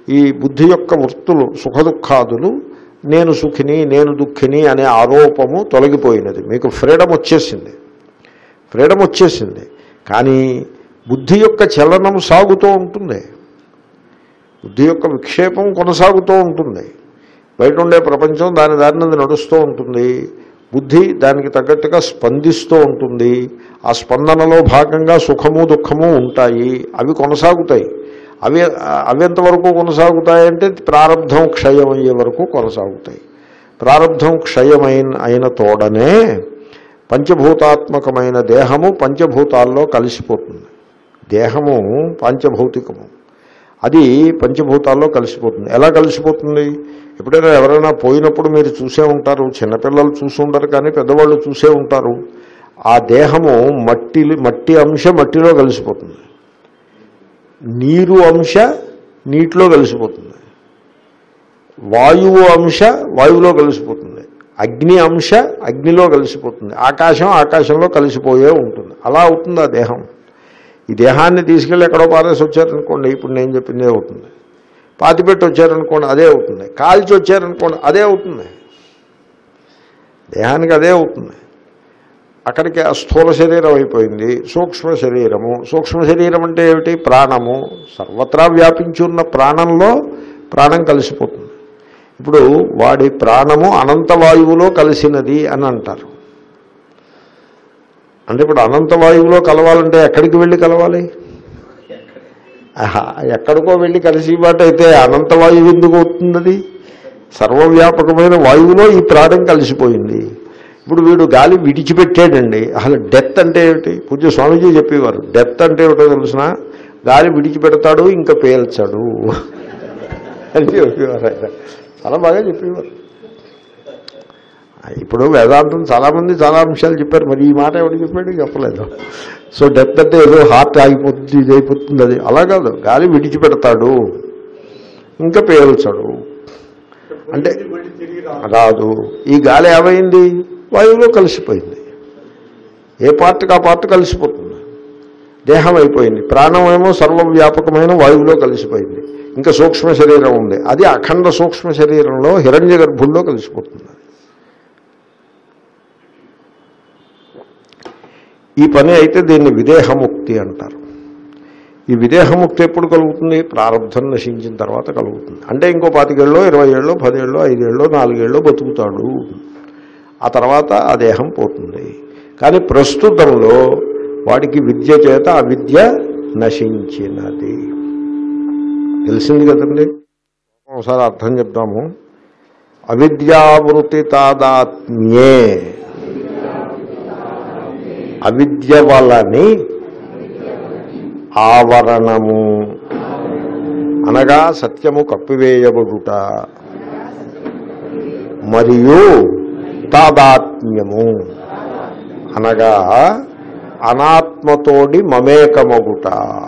ఈ బుద్ధి యొక్క వృత్తులు సుఖదుఖాదులు నేను సుఖిని నేను దుఃఖిని అనే ఆరోపము తొలగిపోయినది మీకు ఫ్రీడమ్ వచ్చేసింది ఫ్రీడమ్ వచ్చేసింది కానీ బుద్ధి యొక్క చలనం సాగుతూ ఉంటుంది బుద్ధి యొక్క విక్షేపం కొనసాగుతూ ఉంటుంది బయట ఉండే ప్రపంచం దాని దారిన అది నడుస్తూ ఉంటుంది బుద్ధి దానికి తగ్గట్టుగా స్పందిస్తూ ఉంటుంది ఆ స్పందనలో భాగంగా సుఖము దుఃఖము ఉంటాయి అవి కొనసాగుతాయి అవి అవి ఎంతవరకు కొనసాగుతాయంటే ప్రారంధం క్షయం అయ్యే వరకు కొనసాగుతాయి ప్రారంధం క్షయమైన అయిన తోడనే పంచభూతాత్మకమైన దేహము పంచభూతాల్లో కలిసిపోతుంది దేహము పంచభౌతికము అది పంచభూతాల్లో కలిసిపోతుంది ఎలా కలిసిపోతుంది ఎప్పుడైనా ఎవరైనా పోయినప్పుడు మీరు చూసే ఉంటారు చిన్నపిల్లలు చూసి ఉంటారు కానీ పెద్దవాళ్ళు చూసే ఉంటారు ఆ దేహము మట్టి మట్టి అంశ మట్టిలో కలిసిపోతుంది నీరు అంశ నీటిలో కలిసిపోతుంది వాయువు అంశ వాయువులో కలిసిపోతుంది అగ్ని అంశ అగ్నిలో కలిసిపోతుంది ఆకాశం ఆకాశంలో కలిసిపోయే ఉంటుంది అలా అవుతుంది ఆ దేహం ఈ దేహాన్ని తీసుకెళ్ళి ఎక్కడో పారేసి వచ్చారనుకోండి ఇప్పుడు నేను చెప్పిందే అవుతుంది పాతిపెట్టి వచ్చారనుకోండి అదే అవుతుంది కాల్చి వచ్చారనుకోండి అదే అవుతుంది దేహానికి అదే అవుతుంది అక్కడికి ఆ స్థూల శరీరం అయిపోయింది సూక్ష్మ శరీరము సూక్ష్మ శరీరం అంటే ఏమిటి ప్రాణము సర్వత్రా వ్యాపించి ఉన్న ప్రాణంలో ప్రాణం కలిసిపోతుంది ఇప్పుడు వాడి ప్రాణము అనంత వాయువులో కలిసినది అని అంటారు అంటే ఇప్పుడు అనంత వాయువులో కలవాలంటే ఎక్కడికి వెళ్ళి కలవాలి ఆహా, ఎక్కడికో వెళ్ళి కలిసి బాట అయితే అనంత వాయువు ఎందుకు అవుతుంది అది సర్వవ్యాపకమైన వాయువులో ఈ ప్రాణం కలిసిపోయింది ఇప్పుడు వీడు గాలి విడిచిపెట్టాడండి అసలు డెత్ అంటే ఏమిటి పూజ్య స్వామీజీ చెప్పేవారు డెత్ అంటే ఏమిటో తెలిసిన గాలి విడిచిపెడతాడు ఇంకా పేల్చాడు అని చెప్పేవారు ఆయన చాలా బాగా చెప్పేవారు ఇప్పుడు వేదాంతం చాలామంది చాలా అంశాలు చెప్పారు మరి ఈ మాట ఎవరు చెప్పాడు చెప్పలేదు సో డెత్ అంటే ఏదో హార్ట్ ఆగిపోతుంది ఇది అయిపోతుంది అది అలా కాదు గాలి విడిచిపెడతాడు ఇంకా పేల్చడు అంటే రాదు ఈ గాలి ఏమైంది వాయువులో కలిసిపోయింది ఏ పార్ట్కి ఆ పార్ట్ కలిసిపోతుంది దేహం అయిపోయింది ప్రాణం ఏమో సర్వవ్యాపకమైన వాయువులో కలిసిపోయింది ఇంకా సూక్ష్మ శరీరం ఉంది అది అఖండ సూక్ష్మ శరీరంలో హిరణ్య గర్భుల్లో కలిసిపోతుంది ఈ పని అయితే దీన్ని విదేహముక్తి అంటారు ఈ విదేహముక్తి ఎప్పుడు కలుగుతుంది ప్రారంధం నశించిన తర్వాత కలుగుతుంది అంటే ఇంకో పాతికేళ్ళలో ఇరవై ఏళ్ళు పదేళ్ళు ఐదేళ్ళు నాలుగేళ్ళు బతుకుతాడు ఆ తర్వాత ఆ దేహం పోతుంది కానీ ప్రస్తుతంలో వాడికి విద్య చేత అవిద్య నశించినది తెలిసింది కదండి ఒకసారి అర్థం చెప్తాము అవిద్యావృతి తాదాత్మ్యే అవిద్య వలని ఆవరణము అనగా సత్యము కప్పివేయబడుట మరియు తాదాత్మ్యము అనగా అనాత్మతోడి మమేకమగుట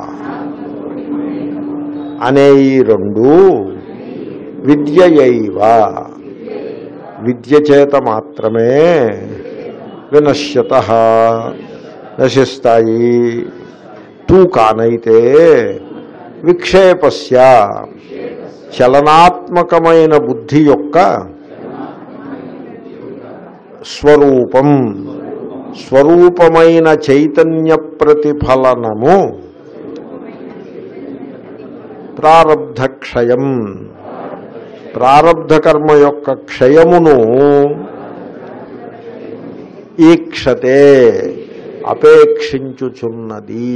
అనే ఈ రెండు విద్యయైవ విద్య చేత మాత్రమే వినశ్యత నశిస్తాయి తూ కానైతే విక్షేపస్య చలనాత్మకమైన బుద్ధి యొక్క స్వరూపం స్వరూపమైన చైతన్య ప్రతిఫలనము ప్రారబ్ధ క్షయం ప్రారబ్ధ కర్మ యొక్క క్షయమును ఈక్షతే అపేక్షించుచున్నది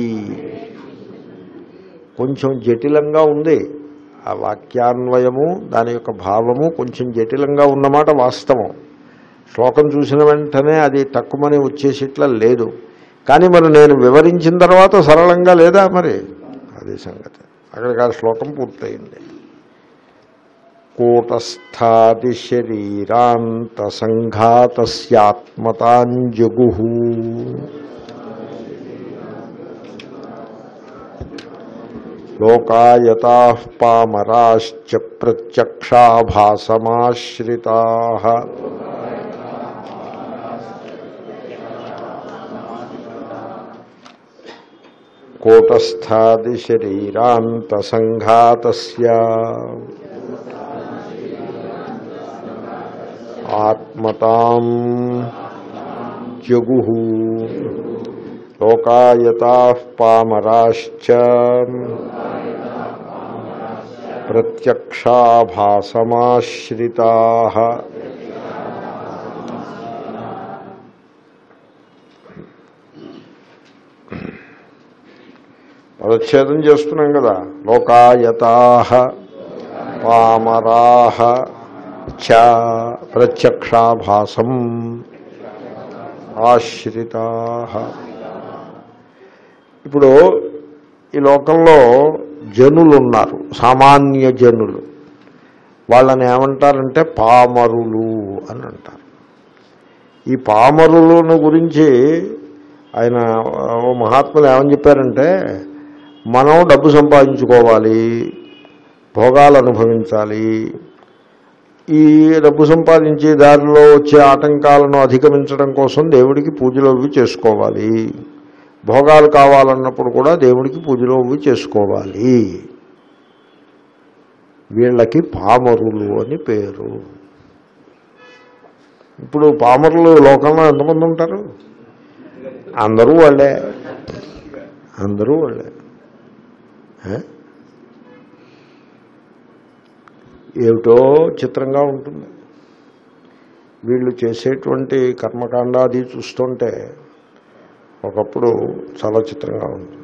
కొంచెం జటిలంగా ఉంది ఆ వాక్యాన్వయము దాని యొక్క భావము కొంచెం జటిలంగా ఉన్నమాట వాస్తవం శ్లోకం చూసిన వెంటనే అది తక్కువని వచ్చేసిట్లా లేదు కానీ మరి నేను వివరించిన తర్వాత సరళంగా లేదా మరి అదే సంగతి అక్కడికి ఆ శ్లోకం పూర్తయింది కూటస్థాది శరీరాంత సంఘాతస్యాత్మతాంజగు లోకాయతా పామరాశ్చ ప్రత్యక్షాభాసమాశ్రితా కూటస్థాది శరీరాంత సంఘాతస్య ఆత్మతాం జగు లోకాయతా పామరాశ్చ ప్రత్యక్షాభాసమాశ్రితా పదచ్ఛేదం చేస్తున్నాం కదా లోకాయతా పామరాహ చ ప్రత్యక్షాభాసం ఆశ్రితా ఇప్పుడు ఈ లోకంలో జనులు ఉన్నారు సామాన్య జనులు వాళ్ళని ఏమంటారంటే పామరులు అని అంటారు ఈ పామరులను గురించి ఆయన ఓ మహాత్ములు ఏమని చెప్పారంటే మనం డబ్బు సంపాదించుకోవాలి భోగాలు అనుభవించాలి ఈ డబ్బు సంపాదించే దారిలో వచ్చే ఆటంకాలను అధిగమించడం కోసం దేవుడికి పూజలు అవి చేసుకోవాలి భోగాలు కావాలన్నప్పుడు కూడా దేవుడికి పూజలు అవి చేసుకోవాలి వీళ్ళకి పామరులు అని పేరు ఇప్పుడు పామరులు లోకంలో ఎంతమంది ఉంటారు అందరూ వాళ్ళే అందరూ వాళ్ళే ఏ? ఏమిటో చిత్రంగా ఉంటుంది వీళ్ళు చేసేటువంటి కర్మకాండాది చూస్తుంటే ఒకప్పుడు చాలా చిత్రంగా ఉంటుంది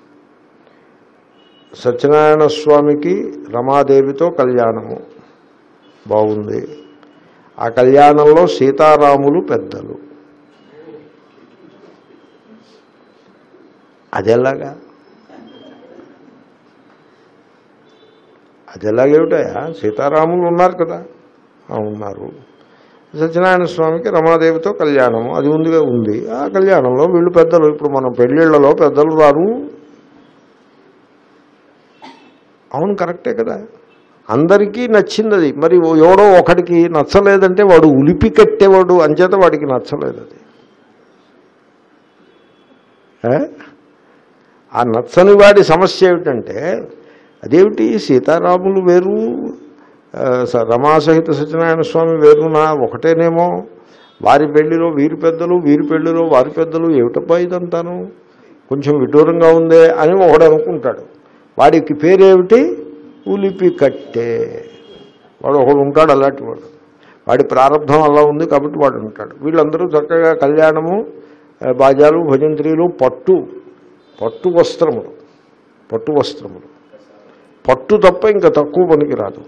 సత్యనారాయణ స్వామికి రమాదేవితో కళ్యాణము బాగుంది ఆ కళ్యాణంలో సీతారాములు పెద్దలు అదెలాగా అది ఎలాగేమిటయా సీతారాములు ఉన్నారు కదా ఆ, ఉన్నారు సత్యనారాయణ స్వామికి రమాదేవితో కళ్యాణము అది ఉందిగా ఉంది ఆ కళ్యాణంలో వీళ్ళు పెద్దలు ఇప్పుడు మనం పెళ్ళిళ్ళలో పెద్దలు రారు అవును కరెక్టే కదా అందరికీ నచ్చింది అది మరి ఎవడో ఒకడికి నచ్చలేదంటే వాడు ఉలిపి కట్టేవాడు అంచేత వాడికి నచ్చలేదు అది ఏ? ఆ నచ్చని వాడి సమస్య ఏమిటంటే అదేమిటి సీతారాములు వేరు ఆ, స- రమాసహిత సత్యనారాయణ స్వామి వేరునా ఒకటేనేమో వారి పెళ్లిలో వీరి పెద్దలు వీరి పెళ్లిలో వారి పెద్దలు ఏమిటబ్బా ఇదంతాను కొంచెం విడ్డూరంగా ఉందే అని ఒకడు అనుకుంటాడు వాడికి పేరేమిటి ఉలిపి కట్టే వాడు ఒకడు ఉంటాడు అలాంటి వాడు వాడి ప్రారంభం అలా ఉంది కాబట్టి వాడు ఉంటాడు వీళ్ళందరూ చక్కగా కళ్యాణము ఆ, బాజాలు భజంత్రీలు పట్టు పట్టు వస్త్రములు పట్టు వస్త్రములు పట్టు తప్ప ఇంకా తక్కువ పనికి రాదు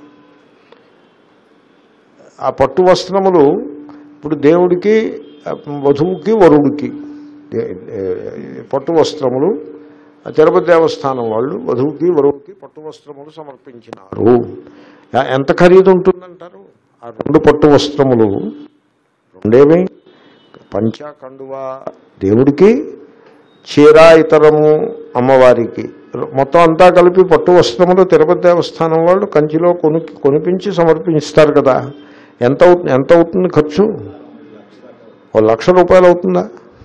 ఆ పట్టు వస్త్రములు ఇప్పుడు దేవుడికి ఆ, వధువుకి వరుడికి ఏ- ఏ- పట్టు వస్త్రములు ఆ తిరుపతి దేవస్థానం వాళ్ళు వధువుకి వరువుకి పట్టు వస్త్రములు సమర్పించినారు ఆ, ఎంత ఖరీదు ఉంటుందంటారు ఆ రెండు పట్టు వస్త్రములు రెండేమి పంచాకండువా దేవుడికి చీర ఇతరము అమ్మవారికి మొత్తం అంతా కలిపి పట్టు వస్త్రములు తిరుపతి దేవస్థానం వాళ్ళు కంచిలో కొను కొనిపించి సమర్పిస్తారు కదా ఎంత అవుతుంది ఎంత అవుతుంది ఖర్చు ఓ లక్ష రూపాయలు అవుతుందా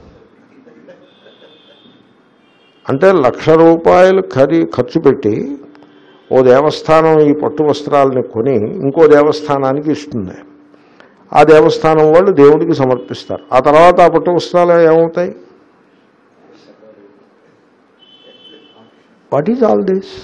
అంటే లక్ష రూపాయలు ఖరీ ఖర్చు పెట్టి ఓ దేవస్థానం ఈ పట్టు వస్త్రాలని కొని ఇంకో దేవస్థానానికి ఇస్తుంది ఆ దేవస్థానం వాళ్ళు దేవుడికి సమర్పిస్తారు ఆ తర్వాత ఆ పట్టు వస్త్రాలు ఏమవుతాయి వాట్ ఈజ్ ఆల్ దిస్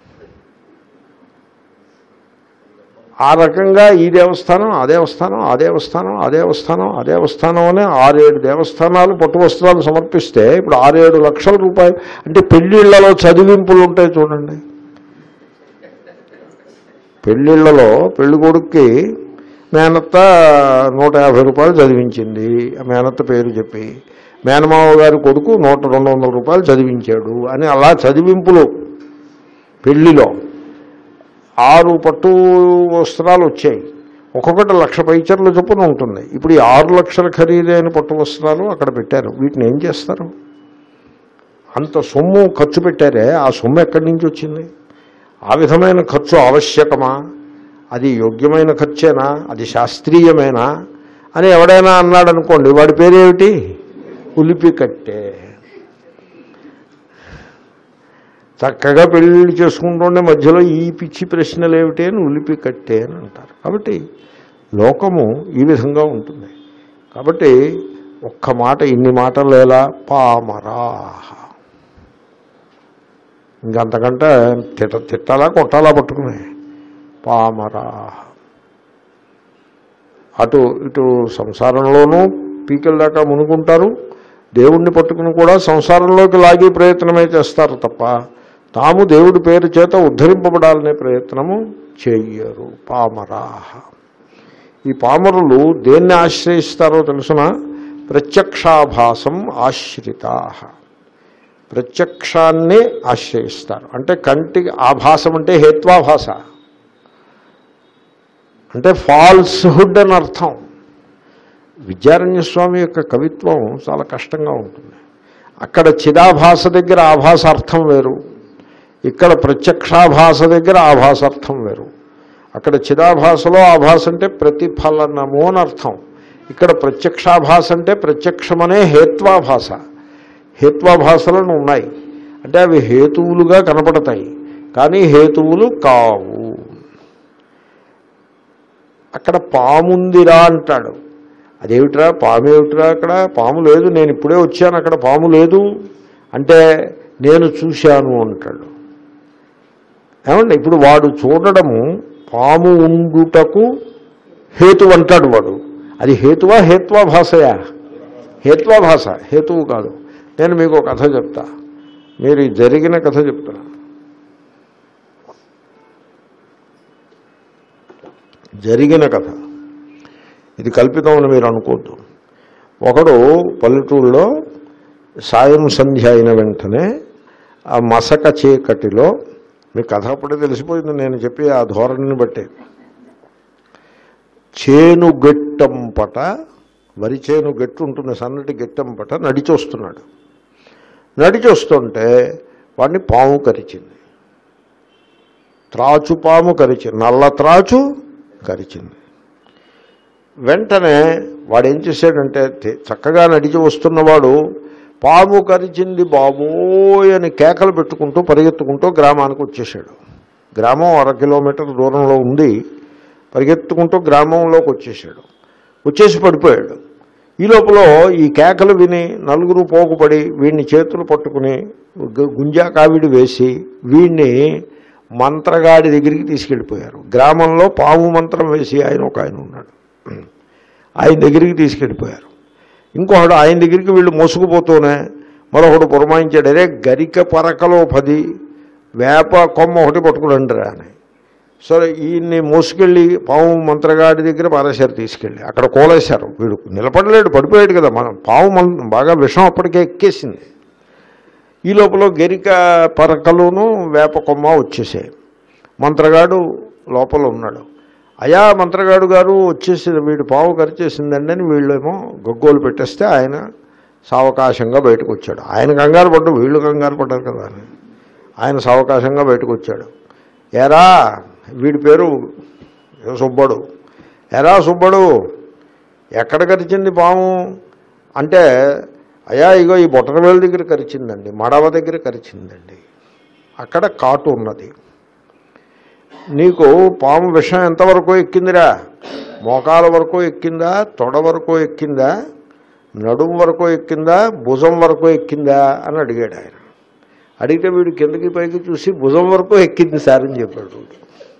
ఆ రకంగా ఈ దేవస్థానం ఆ దేవస్థానం ఆ దేవస్థానం ఆ దేవస్థానం ఆ దేవస్థానం అనే ఆరేడు దేవస్థానాలు పట్టు వస్త్రాలు సమర్పిస్తే ఇప్పుడు ఆరేడు లక్షల రూపాయలు అంటే పెళ్ళిళ్ళలో చదివింపులు ఉంటాయి చూడండి పెళ్ళిళ్ళలో పెళ్లి కొడుక్కి మేనత్త నూట యాభై రూపాయలు చదివించింది ఆ మేనత్త పేరు చెప్పి మేనమావ గారి కొడుకు నూట రెండు వందల రూపాయలు చదివించాడు అని అలా చదివింపులు పెళ్లిలో ఆరు పట్టు వస్త్రాలు వచ్చాయి ఒక్కొక్కటి లక్ష పైచర్ల చొప్పున ఉంటుంది ఇప్పుడు ఈ ఆరు లక్షల ఖరీదైన పట్టు వస్త్రాలు అక్కడ పెట్టారు వీటిని ఏం చేస్తారు అంత సొమ్ము ఖర్చు పెట్టారే ఆ సొమ్ము ఎక్కడి నుంచి వచ్చింది ఆ విధమైన ఖర్చు ఆవశ్యకమా అది యోగ్యమైన ఖర్చేనా అది శాస్త్రీయమేనా అని ఎవడైనా అన్నాడు అనుకోండి వాడి పేరేమిటి ఉలిపి కట్టే చక్కగా పెళ్లి చేసుకుంటుండే మధ్యలో ఈ పిచ్చి ప్రశ్నలు ఏమిటి అని ఉలిపి కట్టే అని అంటారు కాబట్టి లోకము ఈ విధంగా ఉంటుంది కాబట్టి ఒక్క మాట ఇన్ని మాటలు ఎలా పామరాహ ఇంకంతకంటే తిట్ట తిట్టాలా కొట్టాలా పట్టుకునే పామరాహ అటు ఇటు సంసారంలోనూ పీకల దాకా మునుకుంటారు దేవుణ్ణి పట్టుకుని కూడా సంసారంలోకి లాగే ప్రయత్నమే చేస్తారు తప్ప తాము దేవుడి పేరు చేత ఉద్ధరింపబడాలనే ప్రయత్నము చెయ్యరు పామరాహ ఈ పామరులు దేన్ని ఆశ్రయిస్తారో తెలుసిన ప్రత్యక్షాభాసం ఆశ్రితా ప్రత్యక్షాన్ని ఆశ్రయిస్తారు అంటే కంటికి ఆభాసం అంటే హేత్వాభాస అంటే ఫాల్స్హుడ్ అని అర్థం విద్యారణ్య స్వామి యొక్క కవిత్వం చాలా కష్టంగా ఉంటుంది అక్కడ చిదాభాస దగ్గర ఆభాస అర్థం వేరు ఇక్కడ ప్రత్యక్షాభాస దగ్గర ఆభాస అర్థం వేరు అక్కడ చిదాభాసలో ఆభాస అంటే ప్రతిఫలనము అని అర్థం ఇక్కడ ప్రత్యక్షాభాస అంటే ప్రత్యక్షమనే హేత్వాభాస హేత్వాభాసలను ఉన్నాయి అంటే అవి హేతువులుగా కనపడతాయి కానీ హేతువులు కావు అక్కడ పాముందిరా అంటాడు అదేమిట్రా పాము ఏమిట్రా అక్కడ పాము లేదు నేను ఇప్పుడే వచ్చాను అక్కడ పాము లేదు అంటే నేను చూశాను అంటాడు ఏమండి ఇప్పుడు వాడు చూడడము పాము ఉండుటకు హేతు అంటాడు వాడు అది హేతువా హేత్వాభాసయా హేత్వాభాష హేతువు కాదు నేను మీకు ఒక కథ చెప్తా మీరు ఈ జరిగిన కథ చెప్తా జరిగిన కథ ఇది కల్పితం అని మీరు అనుకోవద్దు ఒకడు పల్లెటూరులో సాయం సంధ్య అయిన వెంటనే ఆ మసక చీకటిలో మీ కథ అప్పుడే తెలిసిపోయింది నేను చెప్పి ఆ ధోరణిని బట్టి చేను గెట్టంపట వరి చేను గెట్టు ఉంటుంది సన్నటి గెట్టంపట నడిచి వస్తున్నాడు నడిచి వస్తుంటే వాడిని పాము కరిచింది త్రాచు పాము కరిచింది నల్ల త్రాచు కరిచింది వెంటనే వాడు ఏం చేశాడంటే తే- చక్కగా నడిచి వస్తున్నవాడు పాము కరిచింది బాబోయ్ అని కేకలు పెట్టుకుంటూ పరిగెత్తుకుంటూ గ్రామానికి వచ్చేసాడు గ్రామం అర కిలోమీటర్ దూరంలో ఉంది పరిగెత్తుకుంటూ గ్రామంలోకి వచ్చేసాడు వచ్చేసి పడిపోయాడు ఈ లోపల ఈ కేకలు విని నలుగురు పోగుపడి వీడిని చేతులు పట్టుకుని గు- గుంజా కావిడి వేసి వీడిని మంత్రగాడి దగ్గరికి తీసుకెళ్ళిపోయారు గ్రామంలో పాము మంత్రం వేసి ఆయన ఒక ఆయన ఉన్నాడు ఆయన దగ్గరికి తీసుకెళ్ళిపోయారు ఇంకొకడు ఆయన దగ్గరికి వీళ్ళు మోసుకుపోతూనే మరొకడు పురమాయించాడు అరే గరిక పరకలో పది వేప కొమ్మ ఒకటి పట్టుకుని రా అని సరే ఈయన్ని మోసుకెళ్ళి పాము మంత్రగాడి దగ్గర పారేశారు తీసుకెళ్ళి అక్కడ కోలేశారు వీడు నిలబడలేడు పడిపోయాడు కదా మనం పాము మం బాగా విషం అప్పటికే ఎక్కేసింది ఈ లోపల గెరిక పరకలును వేప కొమ్మ వచ్చేసాయి మంత్రగాడు లోపల ఉన్నాడు అయా మంత్రగాడు గారు వచ్చేసి వీడు పావు కరిచేసిందండి అని వీళ్ళేమో గగ్గోలు పెట్టేస్తే ఆయన సావకాశంగా బయటకు వచ్చాడు ఆయన కంగారు పడ్డు వీళ్ళు కంగారు పడ్డారు కదా అని ఆయన సావకాశంగా బయటకు వచ్చాడు ఎరా వీడి పేరు ఏదో సుబ్బడు ఎరా సుబ్బడు ఎక్కడ కరిచింది పాము అంటే అయ్యా ఇగో ఈ బొట్టనవేలు దగ్గర కరిచిందండి మడవ దగ్గర కరిచిందండి అక్కడ కాటు ఉన్నది నీకు పాము విషం ఎంతవరకు ఎక్కిందిరా మోకాల వరకు ఎక్కిందా తొడ వరకు ఎక్కిందా నడుము వరకు ఎక్కిందా భుజం వరకు ఎక్కిందా అని అడిగాడు ఆయన అడిగితే వీడు కిందకి పైకి చూసి భుజం వరకు ఎక్కింది సార్ అని చెప్పాడు వీడు.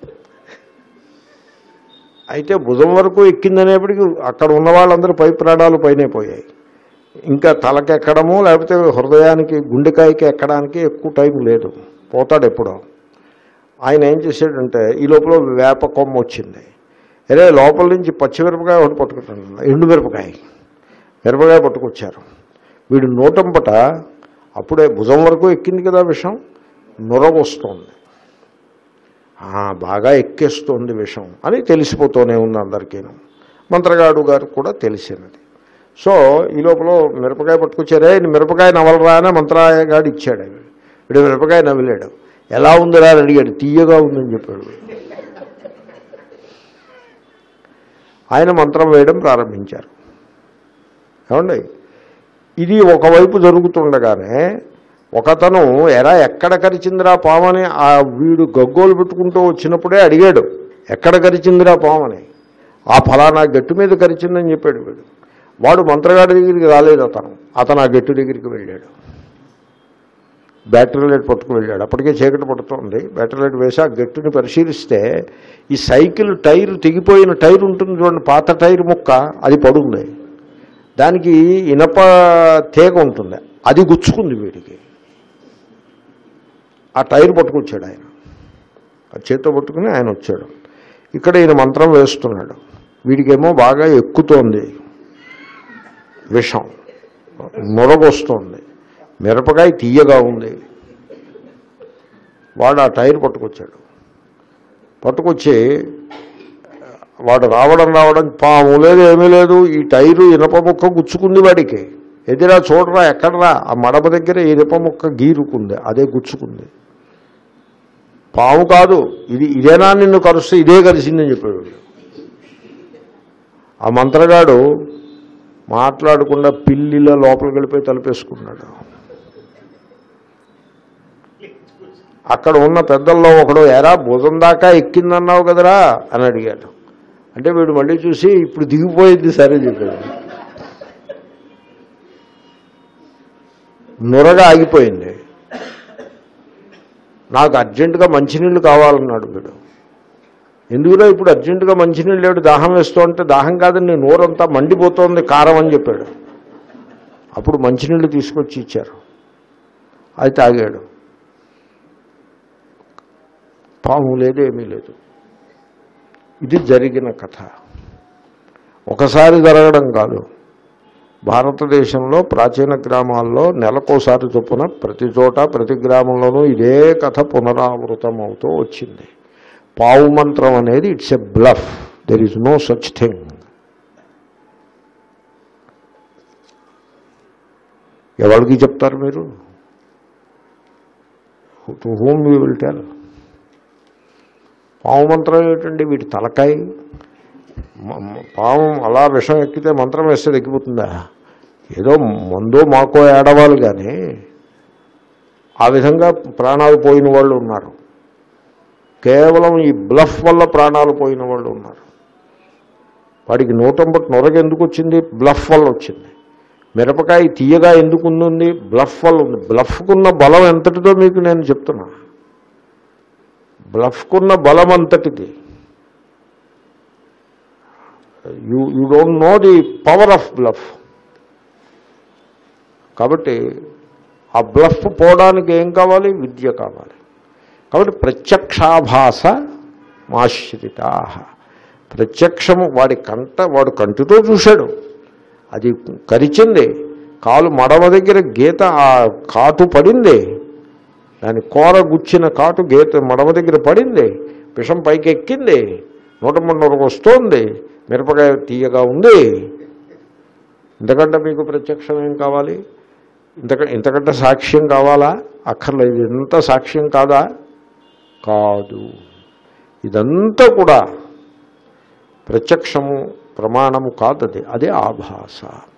అయితే భుజం వరకు ఎక్కిందనేప్పటికీ అక్కడ ఉన్న వాళ్ళందరూ పై ప్రాణాలు పైనే పోయాయి ఇంకా తలకెక్కడము లేకపోతే హృదయానికి గుండెకాయకి ఎక్కడానికి ఎక్కువ టైం లేదు పోతాడు ఎప్పుడో ఆయన ఏం చేశాడంటే ఈ లోపల వేప కొమ్మ వచ్చింది అరే లోపల నుంచి పచ్చిమిరపకాయ ఒకటి పట్టుకుంటాను ఎండు మిరపకాయ మిరపకాయ పట్టుకొచ్చారు వీడు నోటంపట అప్పుడే భుజం వరకు ఎక్కింది కదా విషం నొరగొస్తోంది ఆ, బాగా ఎక్కేస్తోంది విషం అని తెలిసిపోతూనే ఉంది అందరికీను మంత్రగాడు గారు కూడా తెలిసినది సో ఈ లోపల మిరపకాయ పట్టుకొచ్చారే "ఈ మిరపకాయ నవలరా అని మంత్రాయగాడు ఇచ్చాడు వీడు మిరపకాయ నవ్విలాడు ఎలా ఉందిరా అని అడిగాడు తీయగా ఉందని చెప్పాడు ఆయన మంత్రం వేయడం ప్రారంభించారు ఏమండి ఇది ఒకవైపు జరుగుతుండగానే ఒకతను ఎరా ఎక్కడ కరిచిందిరా పామని ఆ వీడు గగ్గోలు పెట్టుకుంటూ వచ్చినప్పుడే అడిగాడు ఎక్కడ కరిచిందిరా పామని ఆ ఫలానా గట్టు మీద కరిచిందని చెప్పాడు వీడు వాడు మంత్రగాడి దగ్గరికి రాలేదు అతను అతను ఆ గట్టు దగ్గరికి వెళ్ళాడు బ్యాటరీ లైట్ పట్టుకు వెళ్ళాడు అప్పటికే చీకటి పడుతుంది బ్యాటరీ లైట్ వేసి ఆ గట్టుని పరిశీలిస్తే ఈ సైకిల్ టైర్ తెగిపోయిన టైర్ ఉంటుంది చూడండి పాత టైర్ ముక్క అది పడుంది దానికి ఇనప తీగ ఉంటుంది అది గుచ్చుకుంది వీడికి ఆ టైర్ పట్టుకొచ్చాడు ఆయన ఆ చేత్తో పట్టుకుని ఆయన వచ్చాడు ఇక్కడ ఈయన మంత్రం వేస్తున్నాడు వీడికేమో బాగా ఎక్కుతోంది విషం మురగొస్తోంది మిరపకాయ తీయగా ఉంది వాడు ఆ టైర్ పట్టుకొచ్చాడు పట్టుకొచ్చి వాడు రావడం రావడం పాము లేదు ఏమీ లేదు ఈ టైరు ఇనప ముక్క గుచ్చుకుంది వాడికి ఎదిరా చూడరా ఎక్కడరా ఆ మడమ దగ్గర ఇనప ముక్క గీరుకుంది అదే గుచ్చుకుంది పాము కాదు ఇది ఇదేనా నిన్ను కరుస్తే ఇదే కలిసిందని చెప్పాడు వీడు. ఆ మంత్రగాడు మాట్లాడకుండా పిల్లిల లోపలికి వెళ్ళిపోయి తలుపేసుకున్నాడు అక్కడ ఉన్న పెద్దల్లో ఒకడు ఎరా భుజం దాకా ఎక్కిందన్నావు కదరా అని అడిగాడు అంటే వీడు మళ్ళీ చూసి ఇప్పుడు దిగిపోయింది సరే చెప్పాడు నురగా ఆగిపోయింది నాకు అర్జెంటుగా మంచినీళ్ళు కావాలన్నాడు వీడు ఎందుకులో ఇప్పుడు అర్జెంటుగా మంచినీళ్ళు లేడు దాహం వేస్తూ అంటే దాహం కాదని నోరంతా మండిపోతోంది కారం అని చెప్పాడు అప్పుడు మంచినీళ్ళు తీసుకొచ్చి ఇచ్చారు అది తాగాడు పాము లేదు ఏమీ లేదు ఇది జరిగిన కథ ఒకసారి జరగడం కాదు భారతదేశంలో ప్రాచీన గ్రామాల్లో నెలకోసారి చొప్పున ప్రతి చోట ప్రతి గ్రామంలోనూ ఇదే కథ పునరావృతం అవుతూ వచ్చింది పావు మంత్రం అనేది it's a bluff there is no such thing ఎవరికి చెప్తారు మీరు to whom you will tell పావు మంత్రం ఏమిటండి వీటి తలకాయ మ- మ- పాము అలా విషం ఎక్కితే మంత్రం వేస్తే తగ్గిపోతుందా ఏదో మందో మాకో ఏడవాలి కానీ ఆ విధంగా ప్రాణాలు పోయిన వాళ్ళు ఉన్నారు కేవలం ఈ బ్లఫ్ వల్ల ప్రాణాలు పోయిన వాళ్ళు ఉన్నారు వాడికి నూటంబట్ నొరగ ఎందుకు వచ్చింది బ్లఫ్ వల్ల వచ్చింది మిరపకాయ తీయగా ఎందుకు ఉంది బ్లఫ్ వల్ల ఉంది బ్లఫ్కున్న బలం ఎంతటిదో మీకు నేను చెప్తున్నా బ్లఫ్కున్న బలం అంతటిది you you don't know the power of bluff కాబట్టి ఆ బ్లఫ్ పోవడానికి ఏం కావాలి విద్య కావాలి కాబట్టి ప్రత్యక్షాభాస మాశ్రితా ప్రత్యక్షము వాడి కంట వాడు కంటితో చూశాడు అది కరిచింది కాలు మడమ దగ్గర గీత ఆ కాటు పడింది దాని కూర గుచ్చిన కాటు గీత మడమ దగ్గర పడింది విషం పైకి ఎక్కింది నూట మూడున్నరకు వస్తోంది మిరపకాయ తీయగా ఉంది ఇంతకంటే మీకు ప్రత్యక్షం ఏం కావాలి ఇంతక ఇంతకంటే సాక్ష్యం కావాలా అక్కర్లేదు ఇంత సాక్ష్యం కాదా కాదు ఇదంతా కూడా ప్రత్యక్షము ప్రమాణము కాదది అదే ఆభాస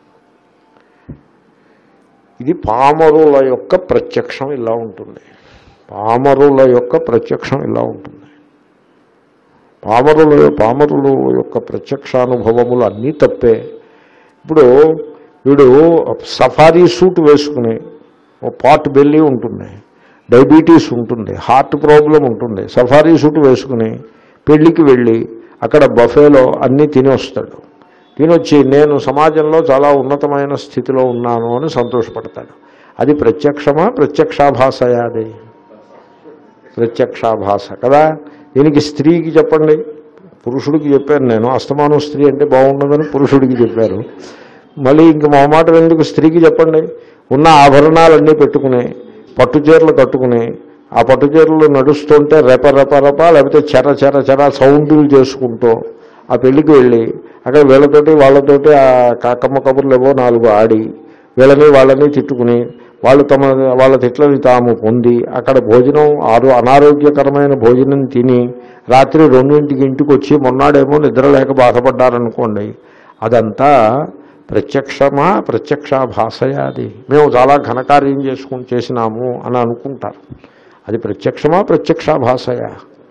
ఇది పామరుల యొక్క ప్రత్యక్షం ఇలా ఉంటుంది పామరుల యొక్క ప్రత్యక్షం ఇలా ఉంటుంది పామరుల పామరుల యొక్క ప్రత్యక్షానుభవములు అన్నీ తప్పే ఇప్పుడు వీడు సఫారీ సూట్ వేసుకుని ఓ పాట్ బెల్లి ఉంటుంది డయాబెటీస్ ఉంటుంది హార్ట్ ప్రాబ్లం ఉంటుంది సఫారీ సూట్ వేసుకుని పెళ్ళికి వెళ్ళి అక్కడ బఫేలో అన్నీ తిని వస్తాడు తినొచ్చి నేను సమాజంలో చాలా ఉన్నతమైన స్థితిలో ఉన్నాను అని సంతోషపడతాడు అది ప్రత్యక్షమా ప్రత్యక్షాభాసయా అది ప్రత్యక్షాభాస కదా దీనికి స్త్రీకి చెప్పండి పురుషుడికి చెప్పాను నేను అస్తమానం స్త్రీ అంటే బాగుండదని పురుషుడికి చెప్పారు మళ్ళీ ఇంక మా మాట ఎందుకు స్త్రీకి చెప్పండి ఉన్న ఆభరణాలన్నీ పెట్టుకుని పట్టు చీరలు కట్టుకుని ఆ పట్టు చీరలు నడుస్తుంటే రెప రెప రెప లేకపోతే చెర చెర చెర సౌండ్లు చేసుకుంటూ ఆ పెళ్ళికి వెళ్ళి అక్కడ వీళ్ళతోటి వాళ్ళతోటి ఆ కాకమ్మ కబుర్లు ఏవో నాలుగు ఆడి వీళ్ళని వాళ్ళని తిట్టుకుని వాళ్ళు తమ వాళ్ళ తిట్లని తాము పొంది అక్కడ భోజనం ఆరో అనారోగ్యకరమైన భోజనం తిని రాత్రి రెండింటికి ఇంటికి వచ్చి మొన్నాడేమో నిద్ర లేక బాధపడ్డారనుకోండి అదంతా ప్రత్యక్షమా ప్రత్యక్షాభాసయా అది మేము చాలా ఘనకార్యం చేసుకుని చేసినాము అని అనుకుంటారు అది ప్రత్యక్షమా ప్రత్యక్షాభాసయా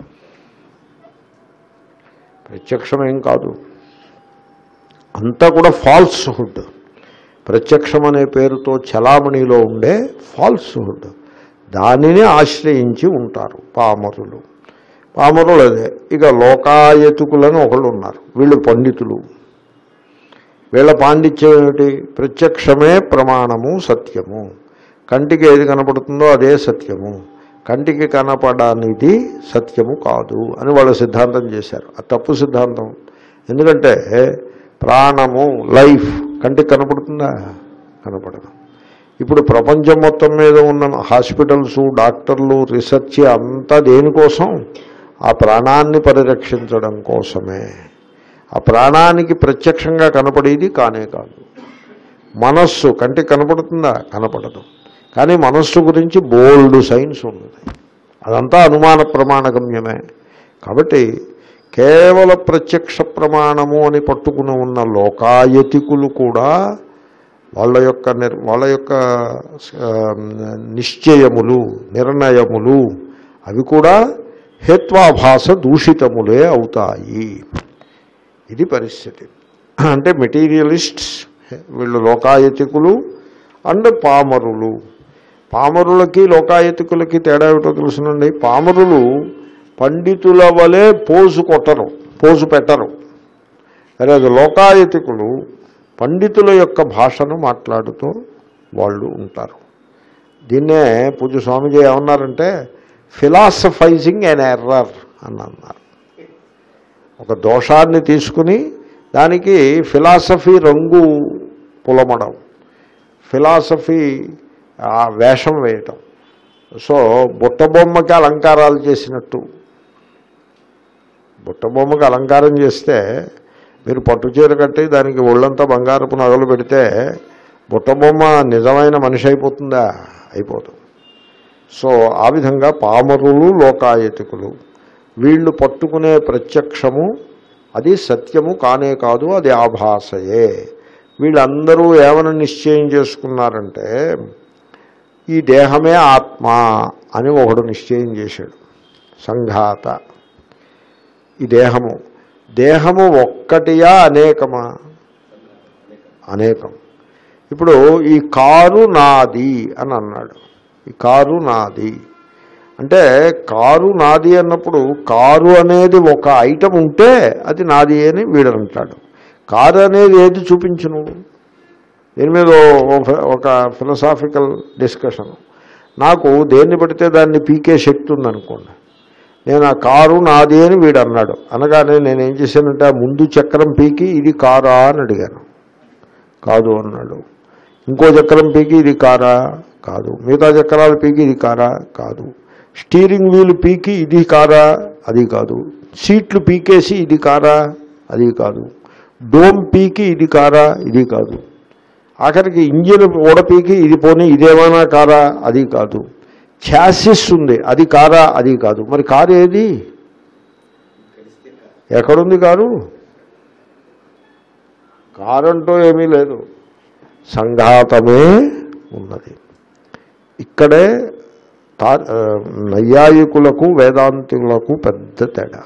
ప్రత్యక్షమేం కాదు అంతా కూడా ఫాల్స్హుడ్ ప్రత్యక్షం అనే పేరుతో చలామణిలో ఉండే ఫాల్స్హుడ్ దానిని ఆశ్రయించి ఉంటారు పామరులు పామరులు అదే ఇక లోకాయతుకులని ఒకళ్ళు ఉన్నారు వీళ్ళు పండితులు వీళ్ళ పాండిత్యం ఏమిటి ప్రత్యక్షమే ప్రమాణము సత్యము కంటికి ఏది కనపడుతుందో అదే సత్యము కంటికి కనపడనిది సత్యము కాదు అని వాళ్ళ సిద్ధాంతం చేశారు ఆ తప్పు సిద్ధాంతం ఎందుకంటే ప్రాణము లైఫ్ కంటికి కనపడుతుందా కనపడదు ఇప్పుడు ప్రపంచం మొత్తం మీద ఉన్న హాస్పిటల్స్ డాక్టర్లు రీసెర్చ్ అంతా దేనికోసం ఆ ప్రాణాన్ని పరిరక్షించడం కోసమే ఆ ప్రాణానికి ప్రత్యక్షంగా కనపడేది కానే కాదు మనస్సు కంటికి కనపడుతుందా కనపడదు కానీ మనస్సు గురించి బోల్డ్ సైన్స్ ఉన్నది అదంతా అనుమాన ప్రమాణగమ్యమే కాబట్టి కేవల ప్రత్యక్ష ప్రమాణము అని పట్టుకుని ఉన్న లోకాయతికులు కూడా వాళ్ళ యొక్క నిర్ వాళ్ళ యొక్క ఆ, నిశ్చయములు నిర్ణయములు అవి కూడా హేత్వాభాస దూషితములే అవుతాయి ఇది పరిస్థితి అంటే మెటీరియలిస్ట్స్ వీళ్ళు లోకాయతికులు అండ్ పామరులు పామరులకి లోకాయతికులకి తేడా ఏమిటో తెలుసునండి పామరులు పండితుల వలె పోజు కొట్టరు పోజు పెట్టరు అదే లోకాయతికులు పండితుల యొక్క భాషను మాట్లాడుతూ వాళ్ళు ఉంటారు దీన్నే పూజ స్వామిజీ ఏమన్నారంటే ఫిలాసఫైజింగ్ అండ్ ఎర్రర్ అని అన్నారు ఒక దోషాన్ని తీసుకుని దానికి ఫిలాసఫీ రంగు పులమడం ఫిలాసఫీ ఆ వేషం వేయటం సో బుట్టబొమ్మకి అలంకారాలు చేసినట్టు బుట్టబొమ్మకి అలంకారం చేస్తే మీరు పట్టు చీర కట్టి దానికి ఒళ్ళంతా బంగారపు నగలు పెడితే బుట్టబొమ్మ నిజమైన మనిషి అయిపోతుందా అయిపోదు సో ఆ విధంగా పామరులు లోకాయతికులు వీళ్ళు పట్టుకునే ప్రత్యక్షము అది సత్యము కానే కాదు అది ఆభాసయే వీళ్ళందరూ ఏమని నిశ్చయం చేసుకున్నారంటే ఈ దేహమే ఆత్మ అని ఒకడు నిశ్చయం చేశాడు సంఘాత ఈ దేహము దేహము ఒక్కటియా అనేకమా అనేకం ఇప్పుడు ఈ కారు నాది అని అన్నాడు ఈ కారు నాది అంటే కారు నాది అన్నప్పుడు కారు అనేది ఒక ఐటమ్ ఉంటే అది నాది అని వీడు అంటాడు కారు అనేది ఏది చూపించు నువ్వు దీని మీద ఓ- ఒక ఫిలసాఫికల్ డిస్కషన్ నాకు దేన్ని పడితే దాన్ని పీకే శక్తి ఉందనుకోండి నేను ఆ కారు నాది అని వీడు అన్నాడు అనగానే నేను ఏం చేశానంటే ఆ ముందు చక్రం పీకి ఇది కారా అని అడిగాను కాదు అన్నాడు ఇంకో చక్రం పీకి ఇది కారా కాదు మిగతా చక్రాలు పీకి ఇది కారా కాదు స్టీరింగ్ వీల్ పీకి ఇది కారా అది కాదు సీట్లు పీకేసి ఇది కారా అది కాదు డోమ్ పీకి ఇది కారా ఇది కాదు ఆఖరికి ఇంజిన్ ఓడపీకి ఇది పోనీ ఇదేమైనా కారా అది కాదు ఛాసిస్ ఉంది అది కారా అది కాదు మరి కారు ఏది ఎక్కడుంది కారు కారు అంటూ ఏమీ లేదు సంఘాతమే ఉన్నది ఇక్కడే తా ఆ, నైయాయికులకు వేదాంతికులకు పెద్ద తేడా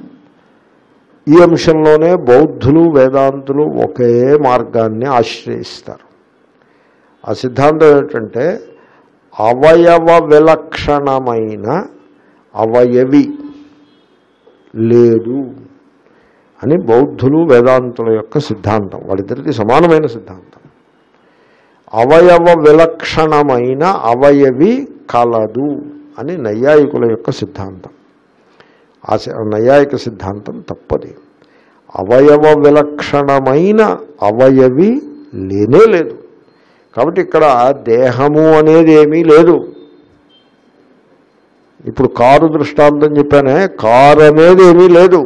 ఈ అంశంలోనే బౌద్ధులు వేదాంతులు ఒకే మార్గాన్ని ఆశ్రయిస్తారు ఆ సిద్ధాంతం ఏంటంటే అవయవ విలక్షణమైన అవయవి లేదు అని బౌద్ధులు వేదాంతుల యొక్క సిద్ధాంతం వాళ్ళిద్దరికీ సమానమైన సిద్ధాంతం అవయవ విలక్షణమైన అవయవి కలదు అని నైయాయికుల యొక్క సిద్ధాంతం ఆ సి- నైయాయిక సిద్ధాంతం తప్పది అవయవ విలక్షణమైన అవయవి లేనే లేదు కాబట్టి ఇక్కడ దేహము అనేది ఏమీ లేదు ఇప్పుడు కారు దృష్టాంతం చెప్పానే కారు అనేది ఏమీ లేదు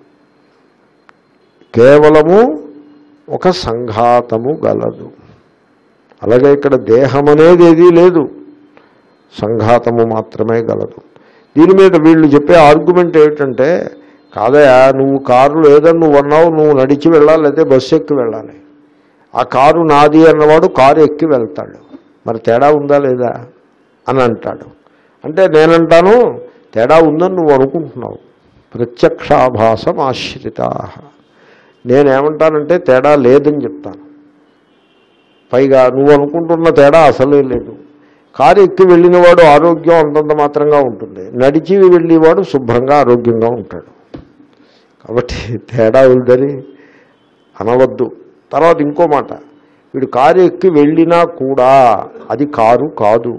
కేవలము ఒక సంఘాతము గలదు అలాగే ఇక్కడ దేహం అనేది ఏదీ లేదు సంఘాతము మాత్రమే గలదు దీని మీద వీళ్ళు చెప్పే ఆర్గ్యుమెంట్ ఏమిటంటే కాదయా నువ్వు కారు లేదని నువ్వు అన్నావు నువ్వు నడిచి వెళ్ళాలి లేదా బస్సు ఎక్కి వెళ్ళాలి ఆ కారు నాది అన్నవాడు కారు ఎక్కి వెళ్తాడు మరి తేడా ఉందా లేదా అని అంటాడు అంటే నేనంటాను తేడా ఉందని నువ్వు అనుకుంటున్నావు ప్రత్యక్షాభాసం ఆశ్రిత నేనేమంటానంటే తేడా లేదని చెప్తాను పైగా నువ్వు అనుకుంటున్న తేడా అసలే లేదు కారు ఎక్కి వెళ్ళినవాడు ఆరోగ్యం అంతంత మాత్రంగా ఉంటుంది నడిచి వెళ్ళేవాడు శుభ్రంగా ఆరోగ్యంగా ఉంటాడు కాబట్టి తేడా ఉందని అనవద్దు తర్వాత ఇంకో మాట వీడు కారు ఎక్కి వెళ్ళినా కూడా అది కారు కాదు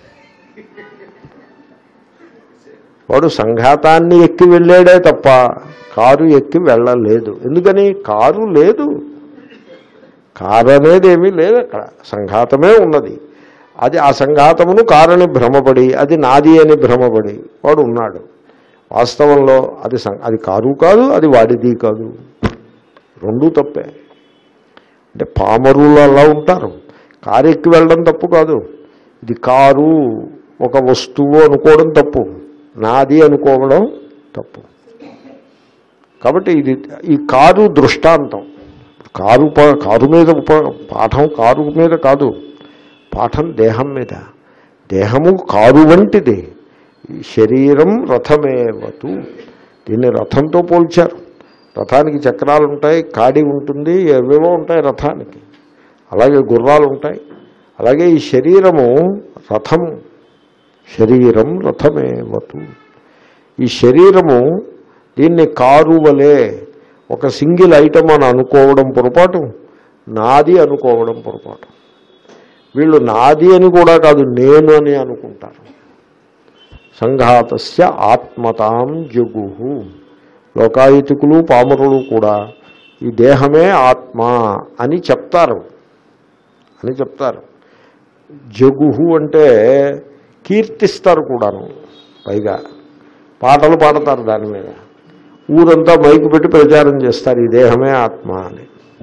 వాడు సంఘాతాన్ని ఎక్కి వెళ్ళాడే తప్ప కారు ఎక్కి వెళ్ళలేదు ఎందుకని కారు లేదు కారు అనేది ఏమీ లేదు అక్కడ సంఘాతమే ఉన్నది అది ఆ సంఘాతమును కారని భ్రమపడి అది నాది అని భ్రమపడి వాడు ఉన్నాడు వాస్తవంలో అది సం- అది కారు కాదు అది వాడిది కాదు రెండూ తప్పే అంటే పామరులు అలా ఉంటారు కారు ఎక్కి వెళ్ళడం తప్పు కాదు ఇది కారు ఒక వస్తువు అనుకోవడం తప్పు నాది అనుకోవడం తప్పు కాబట్టి ఇది ఈ కారు దృష్టాంతం కారు ప- కారు మీద ఉప పాఠం కారు మీద కాదు పాఠం దేహం మీద దేహము కారు వంటిది ఈ శరీరం రథమేవతు దీన్ని రథంతో పోల్చారు రథానికి చక్రాలు ఉంటాయి కాడి ఉంటుంది ఏవేవో ఉంటాయి రథానికి అలాగే గుర్రాలు ఉంటాయి అలాగే ఈ శరీరము రథము శరీరం రథమేవతు ఈ శరీరము దీన్ని కారు వలె ఒక సింగిల్ ఐటమ్ అని అనుకోవడం పొరపాటు నాది అనుకోవడం పొరపాటు వీళ్ళు నాది అని కూడా కాదు నేను అని అనుకుంటారు సంఘాతస్య ఆత్మతాం జగుహు లోకాయుతికులు పామరులు కూడా ఈ దేహమే ఆత్మ అని చెప్తారు అని చెప్తారు జగుహు అంటే కీర్తిస్తారు కూడాను పైగా పాటలు పాడతారు దాని మీద ఊరంతా మైకు పెట్టి ప్రచారం చేస్తారు ఈ దేహమే ఆత్మ అని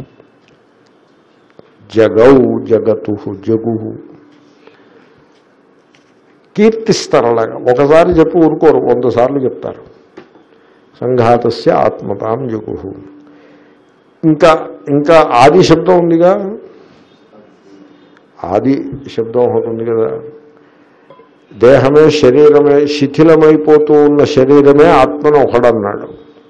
జగౌ జగతు జగుహు కీర్తిస్తారు అలాగా ఒకసారి చెప్పి ఊరుకోరు వంద సార్లు చెప్తారు సంఘాతస్య ఆత్మతాం జగుహు ఇంకా ఇంకా ఆది శబ్దం ఉందిగా ఆది శబ్దం ఒకటి ఉంది కదా దేహమే శరీరమే శిథిలమైపోతూ ఉన్న శరీరమే ఆత్మను ఒకడన్నాడు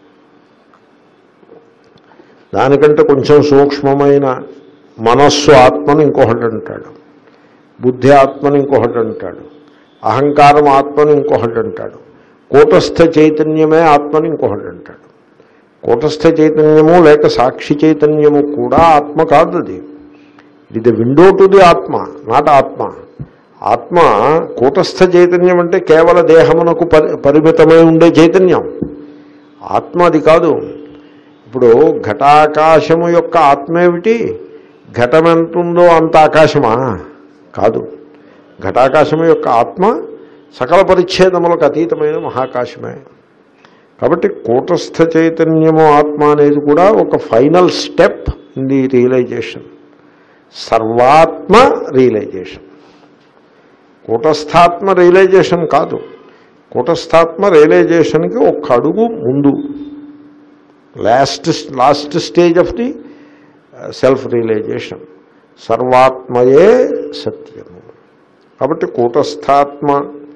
దానికంటే కొంచెం సూక్ష్మమైన మనస్సు ఆత్మను ఇంకొకటి అంటాడు బుద్ధి ఆత్మను ఇంకొకటి అంటాడు అహంకారం ఆత్మను ఇంకొకటి అంటాడు కూటస్థ చైతన్యమే ఆత్మని ఇంకొకటి అంటాడు కూటస్థ చైతన్యము లేక సాక్షి చైతన్యము కూడా ఆత్మ కాదు అది ఇది window to the atma not atma ఆత్మ కూటస్థ చైతన్యం అంటే కేవల దేహమునకు పరి పరిమితమై ఉండే చైతన్యం ఆత్మ అది కాదు ఇప్పుడు ఘటాకాశము యొక్క ఆత్మ ఏమిటి ఘటం ఎంత ఉందో అంత ఆకాశమా కాదు ఘటాకాశము యొక్క ఆత్మ సకల పరిచ్ఛేదములకు అతీతమైన మహాకాశమే కాబట్టి కూటస్థ చైతన్యము ఆత్మ అనేది కూడా ఒక final step in the realization సర్వాత్మ రియలైజేషన్ కూటస్థాత్మ రియలైజేషన్ కాదు కూటస్థాత్మ రియలైజేషన్కి ఒక అడుగు ముందు last last stage of the self realization సర్వాత్మయే సత్యము కాబట్టి కూటస్థాత్మ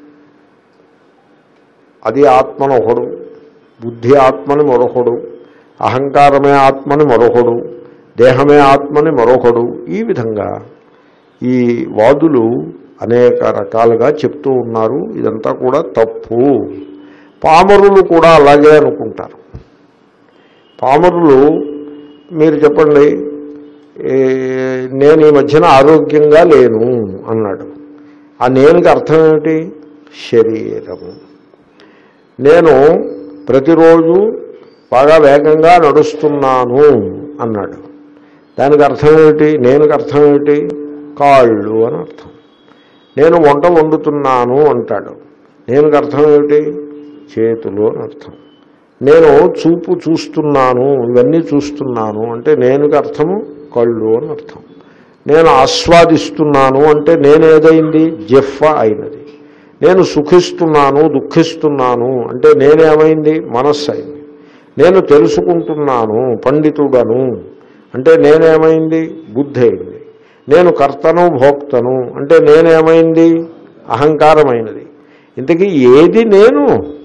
అది ఆత్మను ఒకడు బుద్ధి ఆత్మని మరొకడు అహంకారమే ఆత్మని మరొకడు దేహమే ఆత్మని మరొకడు ఈ విధంగా ఈ వాదులు అనేక రకాలుగా చెప్తూ ఉన్నారు ఇదంతా కూడా తప్పు పామరులు కూడా అలాగే అనుకుంటారు పామరులు మీరు చెప్పండి ఏ, నేను ఈ మధ్యన ఆరోగ్యంగా లేను అన్నాడు ఆ నేనుకి అర్థం ఏమిటి శరీరము నేను ప్రతిరోజు బాగా వేగంగా నడుస్తున్నాను అన్నాడు దానికి అర్థం ఏమిటి నేనుకి అర్థం ఏమిటి కాళ్ళు అని అర్థం నేను వంట వండుతున్నాను అంటాడు నేనుకి అర్థం ఏమిటి చేతులు అని అర్థం నేను చూపు చూస్తున్నాను ఇవన్నీ చూస్తున్నాను అంటే నేనుకి అర్థము కళ్ళు అని అర్థం నేను ఆస్వాదిస్తున్నాను అంటే నేనేదైంది జెఫ్ఫ అయినది నేను సుఖిస్తున్నాను దుఃఖిస్తున్నాను అంటే నేనేమైంది మనస్సు అయింది నేను తెలుసుకుంటున్నాను పండితుడను అంటే నేనేమైంది బుద్ధి అయింది నేను కర్తను భోక్తను అంటే నేనేమైంది అహంకారమైనది ఇంతకీ ఏది నేను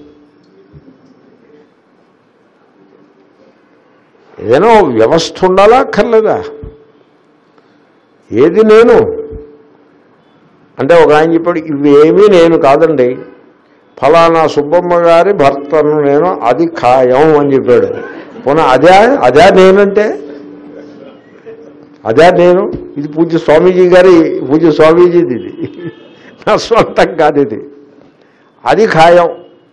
ఏదైనా ఓ వ్యవస్థ ఉండాలా అక్కర్లేదా ఏది నేను అంటే ఒక ఆయన చెప్పాడు ఇవేమీ నేను కాదండి ఫలానా సుబ్బమ్మ గారి భర్తను నేను అది ఖాయం అని చెప్పాడు పోనీ అదే అదే నేనంటే అదే నేను ఇది పూజ్య స్వామీజీ గారి పూజ్య స్వామీజీది ఇది నా సొంతం కాదు ఇది అది ఖాయం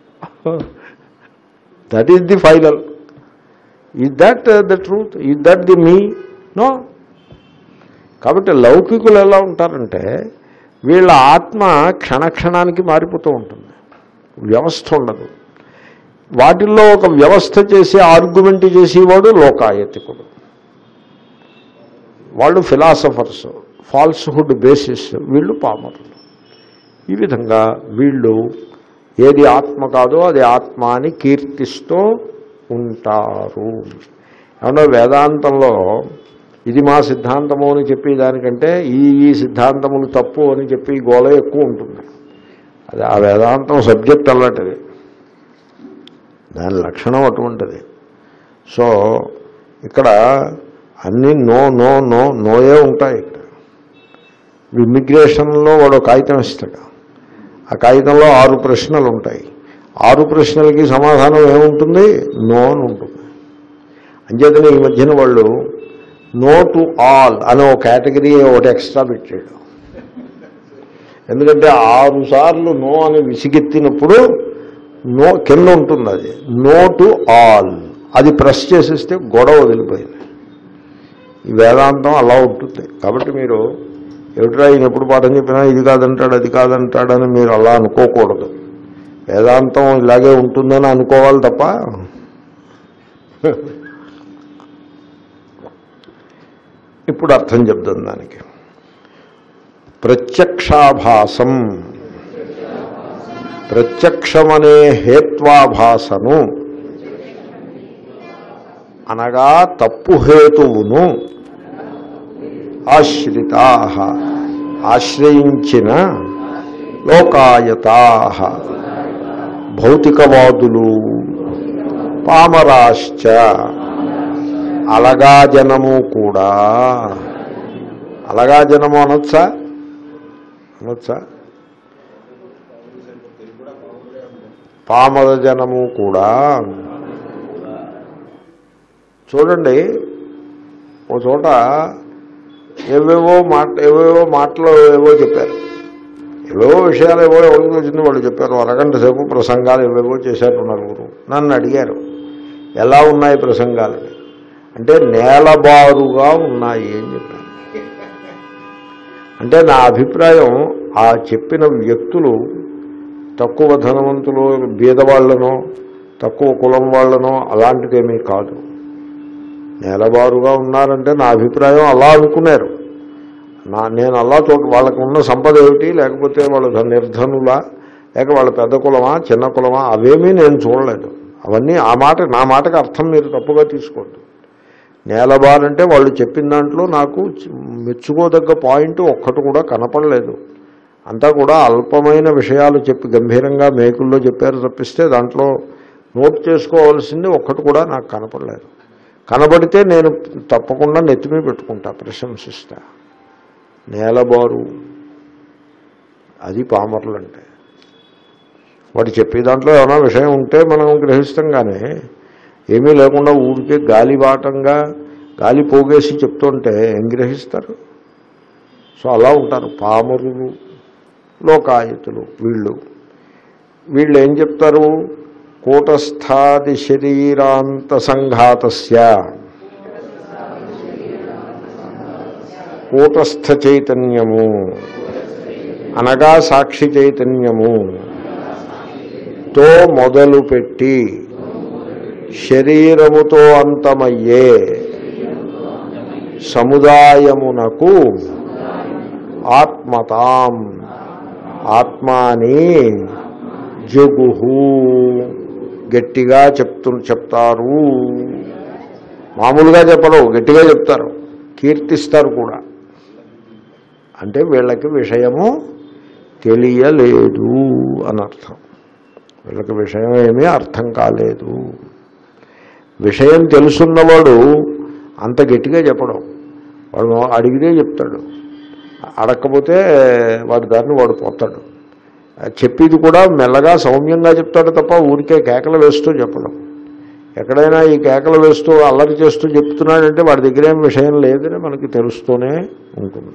that is the final is that the truth is that the మీ నో కాబట్టి లౌకికులు ఎలా ఉంటారంటే వీళ్ళ ఆత్మ క్షణక్షణానికి మారిపోతూ ఉంటుంది వ్యవస్థ ఉండదు వాటిల్లో ఒక వ్యవస్థ చేసి ఆర్గ్యుమెంట్ చేసేవాడు లోకాయతికుడు వాళ్ళు ఫిలాసఫర్స్ ఫాల్స్హుడ్ బేసిస్ వీళ్ళు పామరులు ఈ విధంగా వీళ్ళు ఏది ఆత్మ కాదో అది ఆత్మ అని కీర్తిస్తూ ఉంటారు ఏమన్నా వేదాంతంలో ఇది మా సిద్ధాంతము అని చెప్పి దానికంటే ఈ ఈ సిద్ధాంతములు తప్పు అని చెప్పి గోళ ఎక్కువ ఉంటుంది అది ఆ వేదాంతం సబ్జెక్ట్ అలాంటిది దాని లక్షణం అటువంటిది సో ఇక్కడ అన్నీ నో నో నో నోయే ఉంటాయి ఇక్కడ ఇమ్మిగ్రేషన్లో వాడు ఒక కాగితం ఇస్తాడు ఆ కాగితంలో ఆరు ప్రశ్నలు ఉంటాయి ఆరు ప్రశ్నలకి సమాధానం ఏముంటుంది నో అని ఉంటుంది అంచేతనే ఈ మధ్యన వాళ్ళు నో టు ఆల్ అనే ఒక కేటగిరీ ఒకటి ఎక్స్ట్రా పెట్టాడు ఎందుకంటే ఆరు సార్లు నో అని విసిగెత్తినప్పుడు నో కింద ఉంటుంది అది నో టు ఆల్ అది ప్రెస్ చేసేస్తే గొడవ వదిలిపోయింది ఈ వేదాంతం అలా ఉంటుంది కాబట్టి మీరు ఏమిట్రా ఈయన ఎప్పుడు పాఠం చెప్పినా ఇది కాదంటాడు అది కాదంటాడని మీరు అలా అనుకోకూడదు వేదాంతం ఇలాగే ఉంటుందని అనుకోవాలి తప్ప ఇప్పుడు అర్థం చెప్తాం దానికి ప్రత్యక్షాభాసం ప్రత్యక్షమనే హేత్వాభాసను అనగా తప్పు హేతువును ఆశ్రితా ఆశ్రయించిన లోకాయతా భౌతికవాదులు పామరాశ్చ అలగా జనము కూడా అలగా జనము అనొచ్చా అనొచ్చా పామర జనము కూడా చూడండి ఓ చోట ఏవేవో మాట ఏవేవో మాటలు ఏవో చెప్పారు ఏవేవో విషయాలు ఏవో ఎవరికి వచ్చింది వాళ్ళు చెప్పారు అరగంట సేపు ప్రసంగాలు ఏవేవో చేశారు నలుగురు నన్ను అడిగారు ఎలా ఉన్నాయి ప్రసంగాలని అంటే నేలబారుగా ఉన్నాయి అని చెప్పాను అంటే నా అభిప్రాయం ఆ చెప్పిన వ్యక్తులు తక్కువ ధనవంతులు బీదవాళ్లనో తక్కువ కులం వాళ్ళనో అలాంటిదేమీ కాదు నేలబారుగా ఉన్నారంటే నా అభిప్రాయం అలా అనుకున్నారు నా నేను అలా చోటు వాళ్ళకు ఉన్న సంపద ఏమిటి లేకపోతే వాళ్ళు ధ- నిర్ధనులా లేక వాళ్ళ పెద్ద కులమా చిన్న కులమా అవేమీ నేను చూడలేదు అవన్నీ ఆ మాట నా మాటకు అర్థం మీరు తప్పుగా తీసుకోవద్దు నేలబారంటే వాళ్ళు చెప్పిన దాంట్లో నాకు చి- మెచ్చుకోదగ్గ పాయింట్ ఒక్కటి కూడా కనపడలేదు అంతా కూడా అల్పమైన విషయాలు చెప్పి గంభీరంగా మేకుల్లో చెప్పారు తప్పిస్తే దాంట్లో నోట్ చేసుకోవాల్సింది ఒక్కటి కూడా నాకు కనపడలేదు కనబడితే నేను తప్పకుండా నెత్తిమీ పెట్టుకుంటా ప్రశంసిస్తా నేలబారు అది పామర్లు అంటే వాడు చెప్పే దాంట్లో ఏమైనా విషయం ఉంటే మనం గ్రహిస్తాం కానీ ఏమీ లేకుండా ఊరికే గాలిబాటంగా గాలి పోగేసి చెప్తుంటే ఏం గ్రహిస్తారు సో అలా ఉంటారు పామరులు లోకాయుతులు వీళ్ళు వీళ్ళు ఏం చెప్తారు కూటస్థాది శరీరాంత సంఘాతస్య కూటస్థ చైతన్యము అనగా సాక్షి చైతన్యము తో మొదలుపెట్టి శరీరముతో అంతమయ్యే సముదాయమునకు ఆత్మతాం ఆత్మాని జగుహు గట్టిగా చెప్తు చెప్తారు మామూలుగా చెప్పడం గట్టిగా చెప్తారు కీర్తిస్తారు కూడా అంటే వీళ్ళకి విషయము తెలియలేదు అని అర్థం వీళ్ళకి విషయం ఏమీ అర్థం కాలేదు విషయం తెలుసున్నవాడు అంత గట్టిగా చెప్పడం వాడు అడిగితే చెప్తాడు అడగకపోతే వాడి దారిని వాడు పోతాడు చెప్పేది కూడా మెల్లగా సౌమ్యంగా చెప్తాడు తప్ప ఊరికే కేకలు వేస్తూ చెప్పడం ఎక్కడైనా ఈ కేకలు వేస్తూ అల్లరి చేస్తూ చెప్తున్నాడంటే వాడి దగ్గర ఏం విషయం లేదని మనకి తెలుస్తూనే ఉంటుంది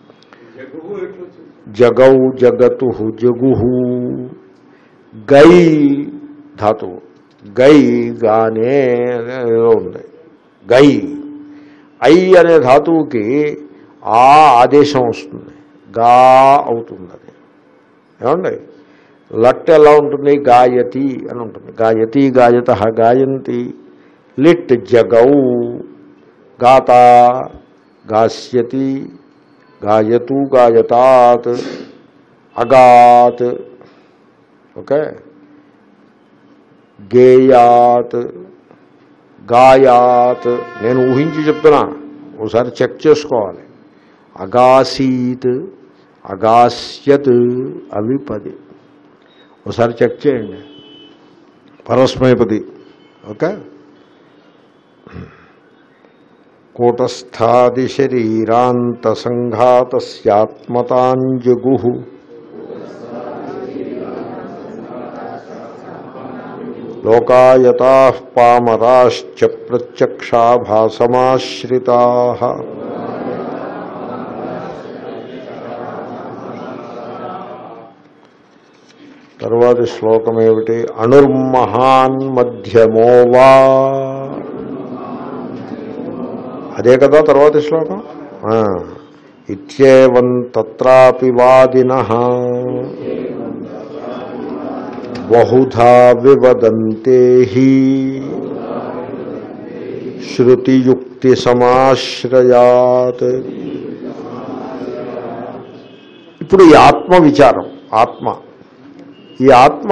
జగౌ జగతు జగుహు గై ధాతువు గై గానే ఏదో ఉంది గై ఐ అనే ధాతువుకి ఆ ఆదేశం వస్తుంది గా అవుతుంది అది ఏమండి లట్ ఎలా ఉంటుంది గాయతి అని ఉంటుంది గాయతి గాయత గాయంతి లిట్ జగౌ గాత గాస్యతి గాయతు గాయతాత్ అగాత్ ఓకే గేయాత్ గాయాత్ నేను ఊహించి చెప్తున్నా ఒకసారి చెక్ చేసుకోవాలి అగాసీత్ అగాస్యత్ అవి పది ఒకసారి చెక్ చేయండి పరస్మైపది ఓకే కూటస్థాది శరీరాంత సంఘాతస్యాత్మతాంజగు లోకాయతా పామరాశ్చ ప్రత్యక్షాభాసమాశ్రితా తర్వాతి శ్లోకం ఏమిటి అణుర్మహాన్ మధ్యమో వా అదే కదా తర్వాతి శ్లోకం ఆ. ఇత్యేవం తత్రాపి వాదిన బహుధా వివదంతే హి శృతియుక్తి సమాశ్రయాత్ ఇప్పుడు ఈ ఆత్మ విచారం ఆత్మ ఈ ఆత్మ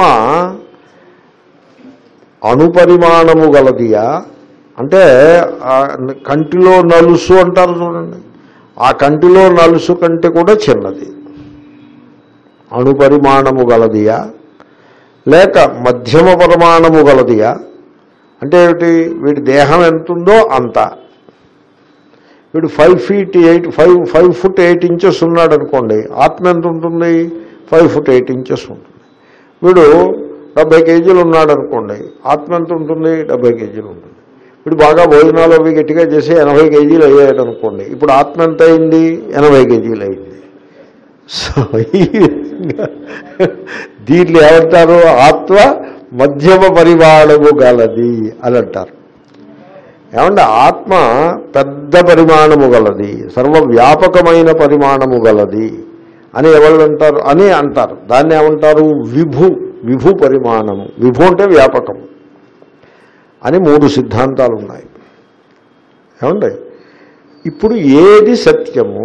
అణుపరిమాణము గలదియా అంటే ఆ కంటిలో నలుసు అంటారు చూడండి ఆ కంటిలో నలుసు కంటే కూడా చిన్నది అణుపరిమాణము గలదియా లేక మధ్యమ పరిమాణము గలదియా అంటే ఏమిటి వీడి దేహం ఎంతుందో అంత వీడు five feet eight five five foot eight inches ఉన్నాడు అనుకోండి ఆత్మ ఎంత ఉంటుంది ఫైవ్ ఫుట్ ఎయిట్ ఇంచెస్ ఉంటుంది వీడు డెబ్బై కేజీలు ఉన్నాడు అనుకోండి ఆత్మ ఎంత ఉంటుంది డెబ్బై కేజీలు ఉంటుంది వీడు బాగా భోజనాలు అవి గట్టిగా చేసి ఎనభై కేజీలు అయ్యాడు అనుకోండి ఇప్పుడు ఆత్మ ఎంత అయింది ఎనభై కేజీలు అయింది సో ఈ విధంగా దీన్ని ఏమంటారు ఆత్మ మధ్యమ పరిమాణము గలది అని అంటారు ఏమంటే ఆత్మ పెద్ద పరిమాణము గలది సర్వవ్యాపకమైన పరిమాణము గలది అని ఎవరు అంటారు అని అంటారు దాన్ని ఏమంటారు విభు విభు పరిమాణము విభు అంటే వ్యాపకము అని మూడు సిద్ధాంతాలు ఉన్నాయి ఏమండి ఇప్పుడు ఏది సత్యము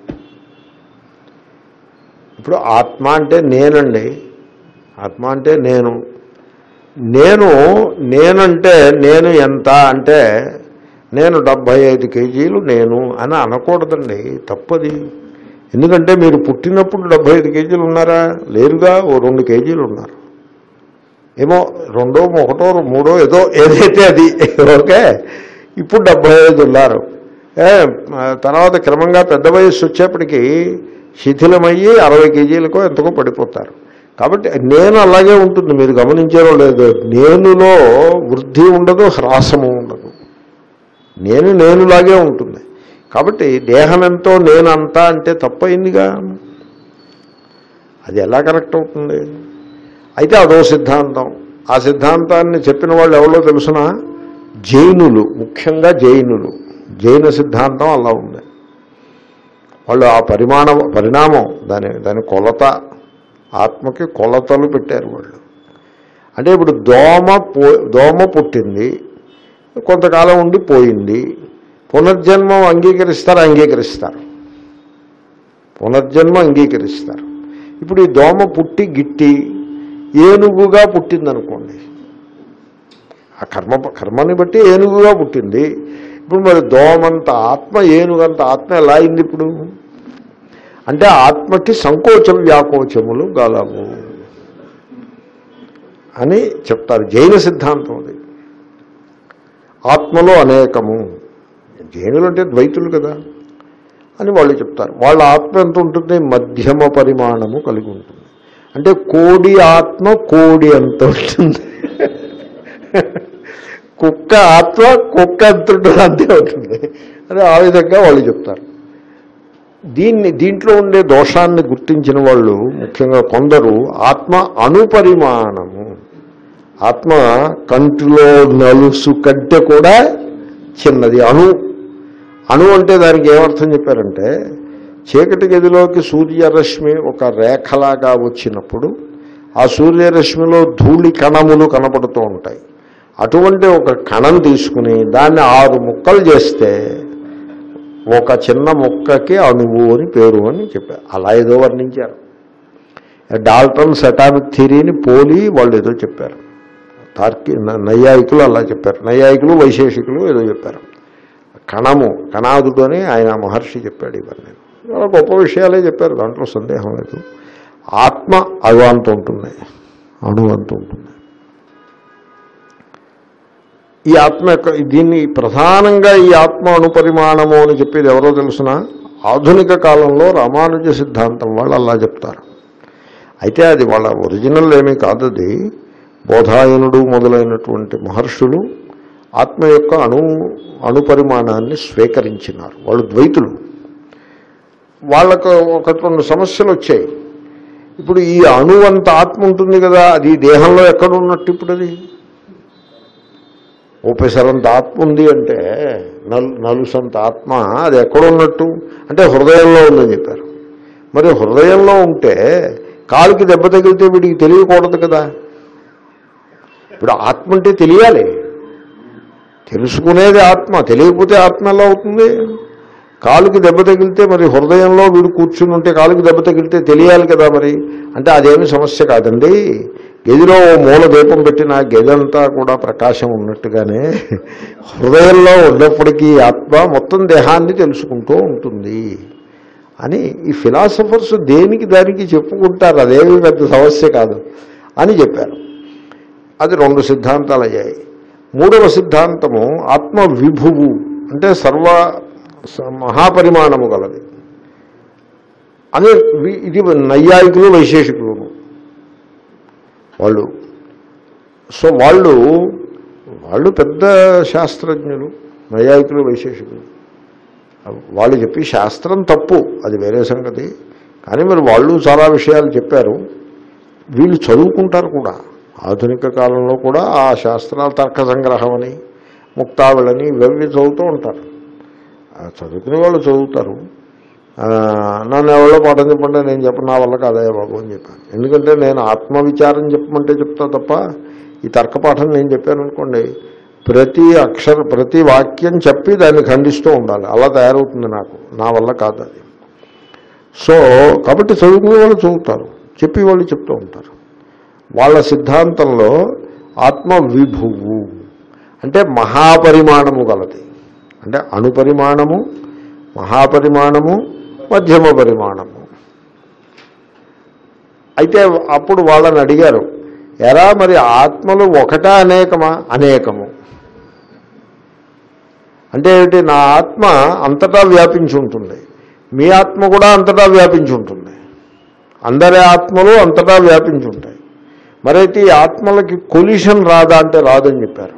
ఇప్పుడు ఆత్మ అంటే నేనండి ఆత్మ అంటే నేను నేను నేనంటే నేను ఎంత అంటే నేను డెబ్భై ఐదు కేజీలు నేను అని అనకూడదండి తప్పది ఎందుకంటే మీరు పుట్టినప్పుడు డెబ్భై ఐదు కేజీలు ఉన్నారా లేరుగా ఓ రెండు కేజీలు ఉన్నారు ఏమో రెండో ఒకటో మూడో ఏదో ఏదైతే అది ఓకే ఇప్పుడు డెబ్భై ఐదు ఉన్నారు ఏ, తర్వాత క్రమంగా పెద్ద వయస్సు వచ్చేప్పటికి శిథిలమయ్యి అరవై కేజీలకో ఎంతకో పడిపోతారు కాబట్టి నేను అలాగే ఉంటుంది మీరు గమనించారో లేదో నేనులో వృద్ధి ఉండదు హ్రాసము ఉండదు నేను నేనులాగే ఉంటుంది కాబట్టి దేహం ఎంతో నేను అంతా అంటే తప్పయిందిగా అది ఎలా కరెక్ట్ అవుతుంది అయితే అదో సిద్ధాంతం ఆ సిద్ధాంతాన్ని చెప్పిన వాళ్ళు ఎవరో తెలుసిన జైనులు ముఖ్యంగా జైనులు జైన సిద్ధాంతం అలా ఉంది వాళ్ళు ఆ పరిమాణ పరిణామం దాని దాని కొలత ఆత్మకి కొలతలు పెట్టారు వాళ్ళు అంటే ఇప్పుడు దోమ పో దోమ పుట్టింది కొంతకాలం ఉండి పోయింది పునర్జన్మం అంగీకరిస్తారు అంగీకరిస్తారు పునర్జన్మ అంగీకరిస్తారు ఇప్పుడు ఈ దోమ పుట్టి గిట్టి ఏనుగుగా పుట్టిందనుకోండి ఆ కర్మ కర్మని బట్టి ఏనుగుగా పుట్టింది ఇప్పుడు మరి దోమంత ఆత్మ ఏనుగంత ఆత్మ ఎలా అయింది ఇప్పుడు అంటే ఆత్మకి సంకోచ వ్యాకోచములు గలవు అని చెప్తారు జైన సిద్ధాంతం అది ఆత్మలో అనేకము జైనులు అంటే ద్వైతులు కదా అని వాళ్ళు చెప్తారు వాళ్ళ ఆత్మ ఎంత ఉంటుంది మధ్యమ పరిమాణము కలిగి ఉంటుంది అంటే కోడి ఆత్మ కోడి ఎంత ఉంటుంది కుక్క ఆత్మ కుక్క ఎంత ఉంటుంది అంతే ఉంటుంది అని ఆ విధంగా వాళ్ళు చెప్తారు దీన్ని దీంట్లో ఉండే దోషాన్ని గుర్తించిన వాళ్ళు ముఖ్యంగా కొందరు ఆత్మ అణుపరిమాణము ఆత్మ కంటిలో నలుసు కంటే కూడా చిన్నది అణు అణు అంటే దానికి ఏమర్థం చెప్పారంటే చీకటి గదిలోకి సూర్యరశ్మి ఒక రేఖలాగా వచ్చినప్పుడు ఆ సూర్యరశ్మిలో ధూళి కణములు కనపడుతూ ఉంటాయి అటువంటి ఒక కణం తీసుకుని దాన్ని ఆరు ముక్కలు చేస్తే ఒక చిన్న ముక్కకి అణువు అని పేరు అని చెప్పారు అలా ఏదో వర్ణించారు డాల్టన్ సెటామిక్ థిరీని పోలి వాళ్ళు ఏదో చెప్పారు తార్కి న- నైయాయికులు అలా చెప్పారు నైయాయికులు వైశేషికులు ఏదో చెప్పారు కణము కణాదుడు అని ఆయన మహర్షి చెప్పాడు ఇవన్నీ చాలా గొప్ప విషయాలే చెప్పారు దాంట్లో సందేహం లేదు ఆత్మ అణువంత ఉంటుంది అణువంత ఉంటుంది ఈ ఆత్మ యొక్క దీన్ని ప్రధానంగా ఈ ఆత్మ అణుపరిమాణము అని చెప్పేది ఎవరో తెలుసిన ఆధునిక కాలంలో రామానుజ సిద్ధాంతం వాళ్ళు అలా చెప్తారు అయితే అది వాళ్ళ ఒరిజినల్ ఏమీ కాదు అది బోధాయనుడు మొదలైనటువంటి మహర్షులు ఆత్మ యొక్క అణు అణుపరిమాణాన్ని స్వీకరించినారు వాళ్ళు ద్వైతులు వాళ్ళకు ఒక రెండు సమస్యలు వచ్చాయి ఇప్పుడు ఈ అణువంత ఆత్మ ఉంటుంది కదా అది ఈ దేహంలో ఎక్కడ ఉన్నట్టు ఇప్పుడు అది ఊపిసరంత ఆత్మ ఉంది అంటే నలు నలుసంత ఆత్మ అది ఎక్కడ ఉన్నట్టు అంటే హృదయంలో ఉందని చెప్పారు మరి హృదయంలో ఉంటే కాలుకి దెబ్బ తగిలితే వీడికి తెలియకూడదు కదా ఇప్పుడు ఆత్మ అంటే తెలియాలి తెలుసుకునేది ఆత్మ తెలియకపోతే ఆత్మ ఎలా అవుతుంది కాలుకి దెబ్బ తగిలితే మరి హృదయంలో వీడు కూర్చుని ఉంటే కాలుకి దెబ్బ తగిలితే తెలియాలి కదా మరి అంటే అదేమి సమస్య కాదండి గదిలో ఓ మూల దీపం పెట్టిన గదంతా కూడా ప్రకాశం ఉన్నట్టుగానే హృదయంలో ఉన్నప్పటికీ ఆత్మ మొత్తం దేహాన్ని తెలుసుకుంటూ ఉంటుంది అని ఈ ఫిలాసఫర్స్ దేనికి దానికి చెప్పుకుంటారు అదేమి పెద్ద సమస్య కాదు అని చెప్పారు అది రెండు సిద్ధాంతాలు అయ్యాయి మూడవ సిద్ధాంతము ఆత్మ విభువు అంటే సర్వ స- మహాపరిమాణము గలది అని వి- ఇది నైయాయికులు వైశేషికులు వాళ్ళు సో వాళ్ళు వాళ్ళు పెద్ద శాస్త్రజ్ఞులు నైయాయికులు వైశేషికులు వాళ్ళు చెప్పి శాస్త్రం తప్పు అది వేరే సంగతి కానీ మరి వాళ్ళు చాలా విషయాలు చెప్పారు వీళ్ళు చదువుకుంటారు కూడా ఆధునిక కాలంలో కూడా ఆ శాస్త్రాల తర్క సంగ్రహం అని ముక్తావళని ఇవన్నీ చదువుతూ ఉంటారు ఆ చదువుకునే వాళ్ళు చదువుతారు ఆ, నన్ను ఎవరో పాఠం చెప్పంటే నేను చెప్పను నా వల్ల కాదయ్య బాబు అని చెప్పాను ఎందుకంటే నేను ఆత్మవిచారం చెప్పమంటే చెప్తా తప్ప ఈ తర్క పాఠం నేను చెప్పాను అనుకోండి ప్రతి అక్షర ప్రతి వాక్యం చెప్పి దాన్ని ఖండిస్తూ ఉండాలి అలా తయారవుతుంది నాకు నా వల్ల కాదు అది సో కాబట్టి చదువుకునే వాళ్ళు చదువుతారు చెప్పి వాళ్ళు చెప్తూ ఉంటారు వాళ్ళ సిద్ధాంతంలో ఆత్మ విభువు అంటే మహాపరిమాణము గలది అంటే అణుపరిమాణము మహాపరిమాణము మధ్యమ పరిమాణము అయితే అప్పుడు వాళ్ళని అడిగారు ఎరా మరి ఆత్మలు ఒకటా అనేకమా అనేకము అంటే ఏమిటి నా ఆత్మ అంతటా వ్యాపించి ఉంటుంది మీ ఆత్మ కూడా అంతటా వ్యాపించి ఉంటుంది అందరి ఆత్మలు అంతటా వ్యాపించి ఉంటాయి మరైతే ఈ ఆత్మలకి కొలిషన్ రాదా అంటే రాదని చెప్పారు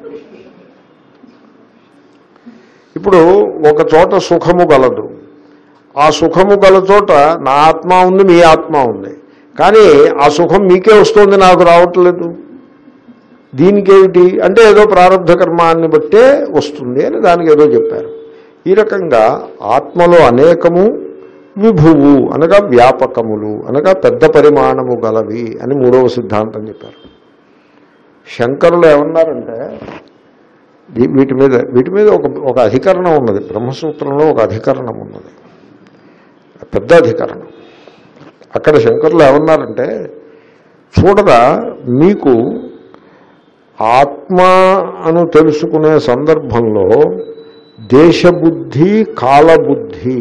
ఇప్పుడు ఒక చోట సుఖము గలదు ఆ సుఖము గల చోట నా ఆత్మ ఉంది మీ ఆత్మ ఉంది కానీ ఆ సుఖం మీకే వస్తుంది నాకు రావట్లేదు దీనికేమిటి అంటే ఏదో ప్రారంభ కర్మాన్ని బట్టే వస్తుంది అని దానికి ఏదో చెప్పారు ఈ రకంగా ఆత్మలో అనేకము విభువు అనగా వ్యాపకములు అనగా పెద్ద పరిమాణము గలవి అని మూడవ సిద్ధాంతం చెప్పారు శంకరులు ఏమన్నారంటే దీ- వీటి మీద వీటి మీద ఒక ఒక అధికరణం ఉన్నది బ్రహ్మసూత్రంలో ఒక అధికరణం ఉన్నది పెద్ద అధికరణం అక్కడ శంకరులు ఏమన్నారంటే చూడగా మీకు ఆత్మ అను తెలుసుకునే సందర్భంలో దేశబుద్ధి కాలబుద్ధి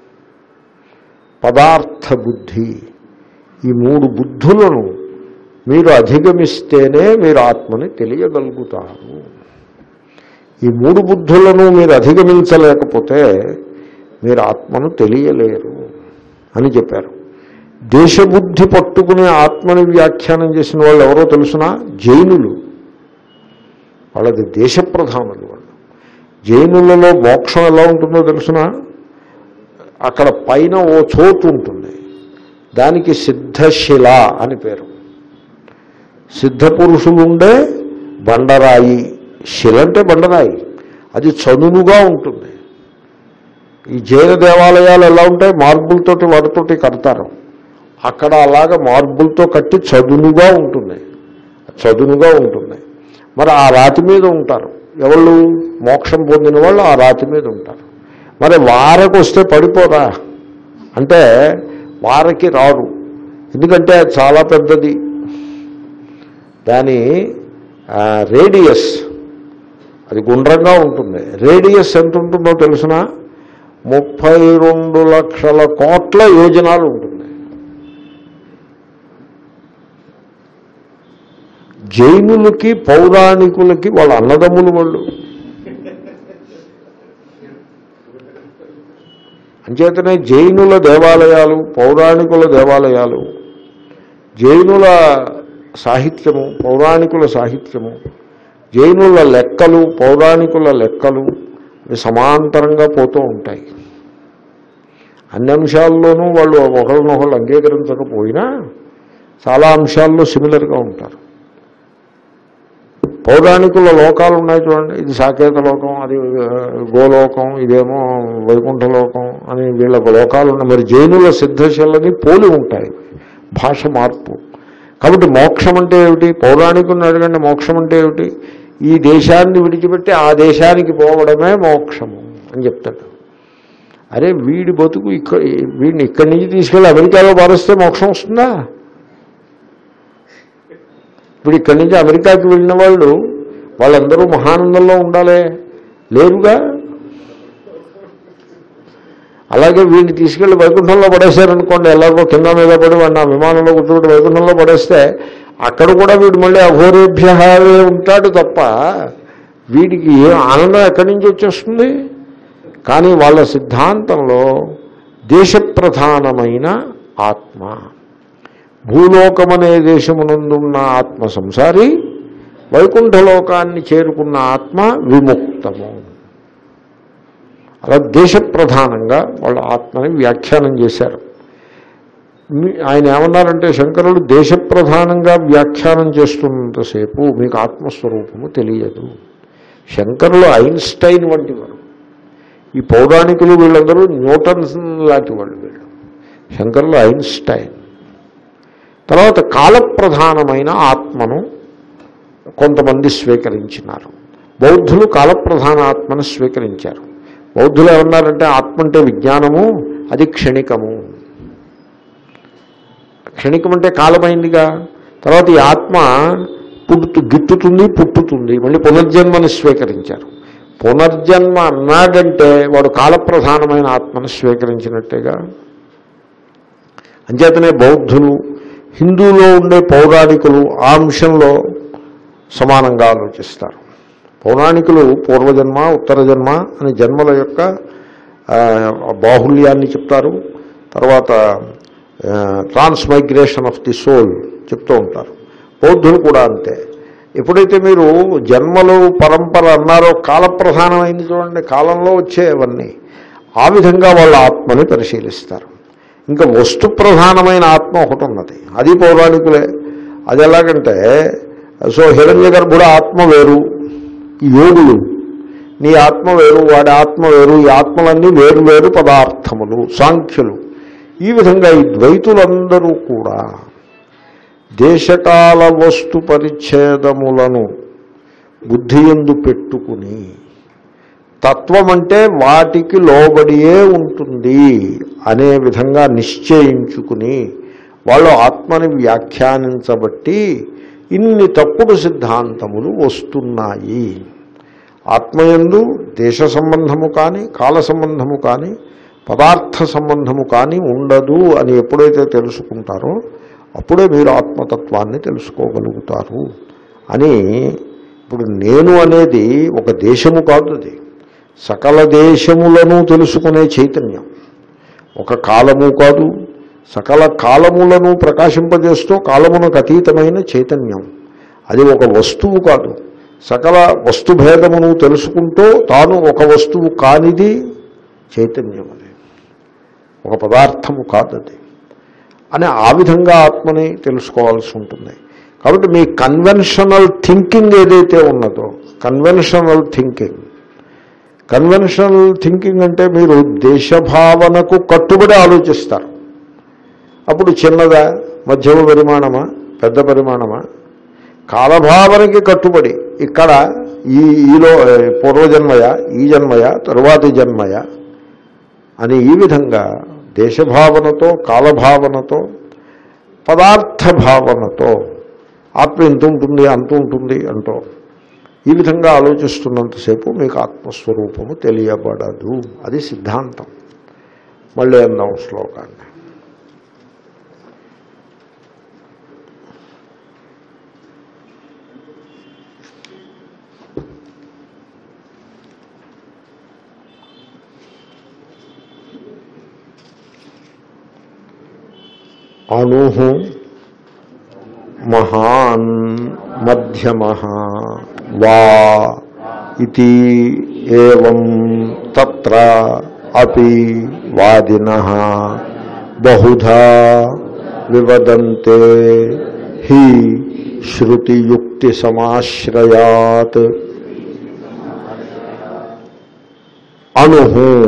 పదార్థ బుద్ధి ఈ మూడు బుద్ధులను మీరు అధిగమిస్తేనే మీరు ఆత్మని తెలియగలుగుతారు ఈ మూడు బుద్ధులను మీరు అధిగమించలేకపోతే మీరు ఆత్మను తెలియలేరు అని చెప్పారు దేశబుద్ధి పట్టుకుని ఆత్మని వ్యాఖ్యానం చేసిన వాళ్ళు ఎవరో తెలుసునా జైనులు వాళ్ళది దేశప్రధానులు వాళ్ళు జైనులలో మోక్షం ఎలా ఉంటుందో తెలుసునా అక్కడ పైన ఓ చోటు ఉంటుంది దానికి సిద్ధశిల అని పేరు సిద్ధ పురుషులు ఉండే బండరాయి శిల అంటే బండరాయి అది చదునుగా ఉంటుంది ఈ జైన దేవాలయాలు ఎలా ఉంటాయి మార్బుల్తోటి వాటితోటి కడతారు అక్కడ అలాగ మార్బుల్తో కట్టి చదునుగా ఉంటుంది చదునుగా ఉంటుంది మరి ఆ రాతి మీద ఉంటారు ఎవళ్ళు మోక్షం పొందిన వాళ్ళు ఆ రాతి మీద ఉంటారు మరి వారకు వస్తే పడిపోరా అంటే వారకి రారు ఎందుకంటే అది చాలా పెద్దది దాని ఆ, రేడియస్ అది గుండ్రంగా ఉంటుంది రేడియస్ ఎంత ఉంటుందో తెలుసిన ముప్పై రెండు లక్షల కోట్ల యోజనాలు ఉంటుంది జైనులకి పౌరాణికులకి వాళ్ళ అన్నదమ్ములు వాళ్ళు అంచేతనే జైనుల దేవాలయాలు పౌరాణికుల దేవాలయాలు జైనుల సాహిత్యము పౌరాణికుల సాహిత్యము జైనుల లెక్కలు పౌరాణికుల లెక్కలు అవి సమాంతరంగా పోతూ ఉంటాయి అన్ని అంశాల్లోనూ వాళ్ళు ఒకరినొకళ్ళు అంగీకరించకపోయినా చాలా అంశాల్లో సిమిలర్గా ఉంటారు పౌరాణికుల లోకాలు ఉన్నాయి చూడండి ఇది సాకేత లోకం అది ఆ, గోలోకం ఇదేమో వైకుంఠ లోకం అని వీళ్ళ లోకాలు ఉన్నాయి మరి జైనుల సిద్ధశలని పోలి ఉంటాయి భాష మార్పు కాబట్టి మోక్షం అంటే ఏమిటి పౌరాణికుని అడగండి మోక్షం అంటే ఏమిటి ఈ దేశాన్ని విడిచిపెట్టి ఆ దేశానికి పోవడమే మోక్షము అని చెప్తాడు అరే వీడి బతుకు ఇక్కడ వీడిని ఇక్కడి నుంచి తీసుకెళ్ళి అమెరికాలో పారేస్తే మోక్షం వస్తుందా ఇప్పుడు ఇక్కడి నుంచి అమెరికాకి వెళ్ళిన వాళ్ళు వాళ్ళందరూ మహానందంలో ఉండాలి లేరుగా అలాగే వీడిని తీసుకెళ్లి వైకుంఠంలో పడేశారనుకోండి ఎలాగో కింద మీద పడి వాడిని ఆ విమానంలో కూర్చోబెట్టి వైకుంఠంలో పడేస్తే అక్కడ కూడా వీడు మళ్ళీ అఘోరేభ్య ఉంటాడు తప్ప వీడికి ఏ ఆనందం ఎక్కడి నుంచి వచ్చేస్తుంది కానీ వాళ్ళ సిద్ధాంతంలో దేశప్రధానమైన ఆత్మ భూలోకమనే దేశమునందున్న ఆత్మ సంసారి వైకుంఠలోకాన్ని చేరుకున్న ఆత్మ విముక్తము అలా దేశప్రధానంగా వాళ్ళ ఆత్మని వ్యాఖ్యానం చేశారు మీ- ఆయన ఏమన్నారంటే శంకరులు దేశప్రధానంగా వ్యాఖ్యానం చేస్తున్నంతసేపు మీకు ఆత్మస్వరూపము తెలియదు శంకరులు ఐన్స్టైన్ వంటి వారు ఈ పౌరాణికులు వీళ్ళందరూ న్యూటన్ లాంటి వాళ్ళు వీళ్ళు శంకరులు ఐన్స్టైన్ తర్వాత కాలప్రధానమైన ఆత్మను కొంతమంది స్వీకరించినారు బౌద్ధులు కాలప్రధాన ఆత్మను స్వీకరించారు బౌద్ధులు ఏమన్నారంటే ఆత్మ అంటే విజ్ఞానము అది క్షణికము క్షణికం అంటే కాలమైందిగా తర్వాత ఈ ఆత్మ పుట్టు గిట్టుతుంది పుట్టుతుంది మళ్ళీ పునర్జన్మని స్వీకరించారు పునర్జన్మ అన్నాడంటే వాడు కాలప్రధానమైన ఆత్మను స్వీకరించినట్టేగా అంచేతనే బౌద్ధులు హిందూలో ఉండే పౌరాణికులు ఆ అంశంలో సమానంగా ఆలోచిస్తారు పౌరాణికులు పూర్వజన్మ ఉత్తర జన్మ అని జన్మల యొక్క ఆ, బాహుల్యాన్ని చెప్తారు తర్వాత ట్రాన్స్మైగ్రేషన్ ఆఫ్ ది సోల్ చెప్తూ ఉంటారు బౌద్ధులు కూడా అంతే ఎప్పుడైతే మీరు జన్మలు పరంపర అన్నారో కాలప్రధానమైంది చూడండి కాలంలో వచ్చేవన్నీ ఆ విధంగా వాళ్ళ ఆత్మని పరిశీలిస్తారు ఇంకా వస్తు ప్రధానమైన ఆత్మ ఒకటి ఉన్నది అది పౌరాణికులే అది ఎలాగంటే సో హిరణ్య గర్భుడు ఆత్మ వేరు ఈ యోగులు నీ ఆత్మ వేరు వాడి ఆత్మ వేరు ఈ ఆత్మలన్నీ వేరు వేరు పదార్థములు సాంఖ్యులు ఈ విధంగా ఈ ద్వైతులందరూ కూడా దేశకాల వస్తు పరిచ్ఛేదములను బుద్ధి ఎందు పెట్టుకుని తత్వం అంటే వాటికి లోబడియే ఉంటుంది అనే విధంగా నిశ్చయించుకుని వాళ్ళు ఆత్మని వ్యాఖ్యానించబట్టి ఇన్ని తప్పుడు సిద్ధాంతములు వస్తున్నాయి ఆత్మయందు దేశ సంబంధము కానీ కాల సంబంధము కానీ పదార్థ సంబంధము కానీ ఉండదు అని ఎప్పుడైతే తెలుసుకుంటారో అప్పుడే మీరు ఆత్మతత్వాన్ని తెలుసుకోగలుగుతారు అని ఇప్పుడు నేను అనేది ఒక దేశము కాదు అది సకల దేశములను తెలుసుకునే చైతన్యం ఒక కాలము కాదు సకల కాలములను ప్రకాశింపజేస్తూ కాలమునకు అతీతమైన చైతన్యం అది ఒక వస్తువు కాదు సకల వస్తుభేదమును తెలుసుకుంటూ తాను ఒక వస్తువు కానిది చైతన్యం అది ఒక పదార్థము కాదు అది అని ఆ విధంగా ఆత్మని తెలుసుకోవాల్సి ఉంటుంది కాబట్టి మీ కన్వెన్షనల్ థింకింగ్ ఏదైతే ఉన్నదో కన్వెన్షనల్ థింకింగ్ కన్వెన్షనల్ థింకింగ్ అంటే మీరు దేశభావనకు కట్టుబడి ఆలోచిస్తారు అప్పుడు చిన్నదా మధ్యమ పరిమాణమా పెద్ద పరిమాణమా కాలభావనకి కట్టుబడి ఇక్కడ ఈ ఈలో పూర్వజన్మయ ఈ జన్మయ తరువాతి జన్మయ అని ఈ విధంగా దేశభావనతో కాలభావనతో పదార్థ భావనతో ఆత్మ ఇంత ఉంటుంది అంత ఉంటుంది అంటూ ఈ విధంగా ఆలోచిస్తున్నంతసేపు మీకు ఆత్మస్వరూపము తెలియబడదు అది సిద్ధాంతం మళ్ళీ అందాం శ్లోకాన్ని అణు మహాన్ మధ్యమ వా ఇది ఏం తత్ర అపి వాదిన బహుధా వివదంతే హి శృతియుక్తి సమాశ్రయాత్ అణు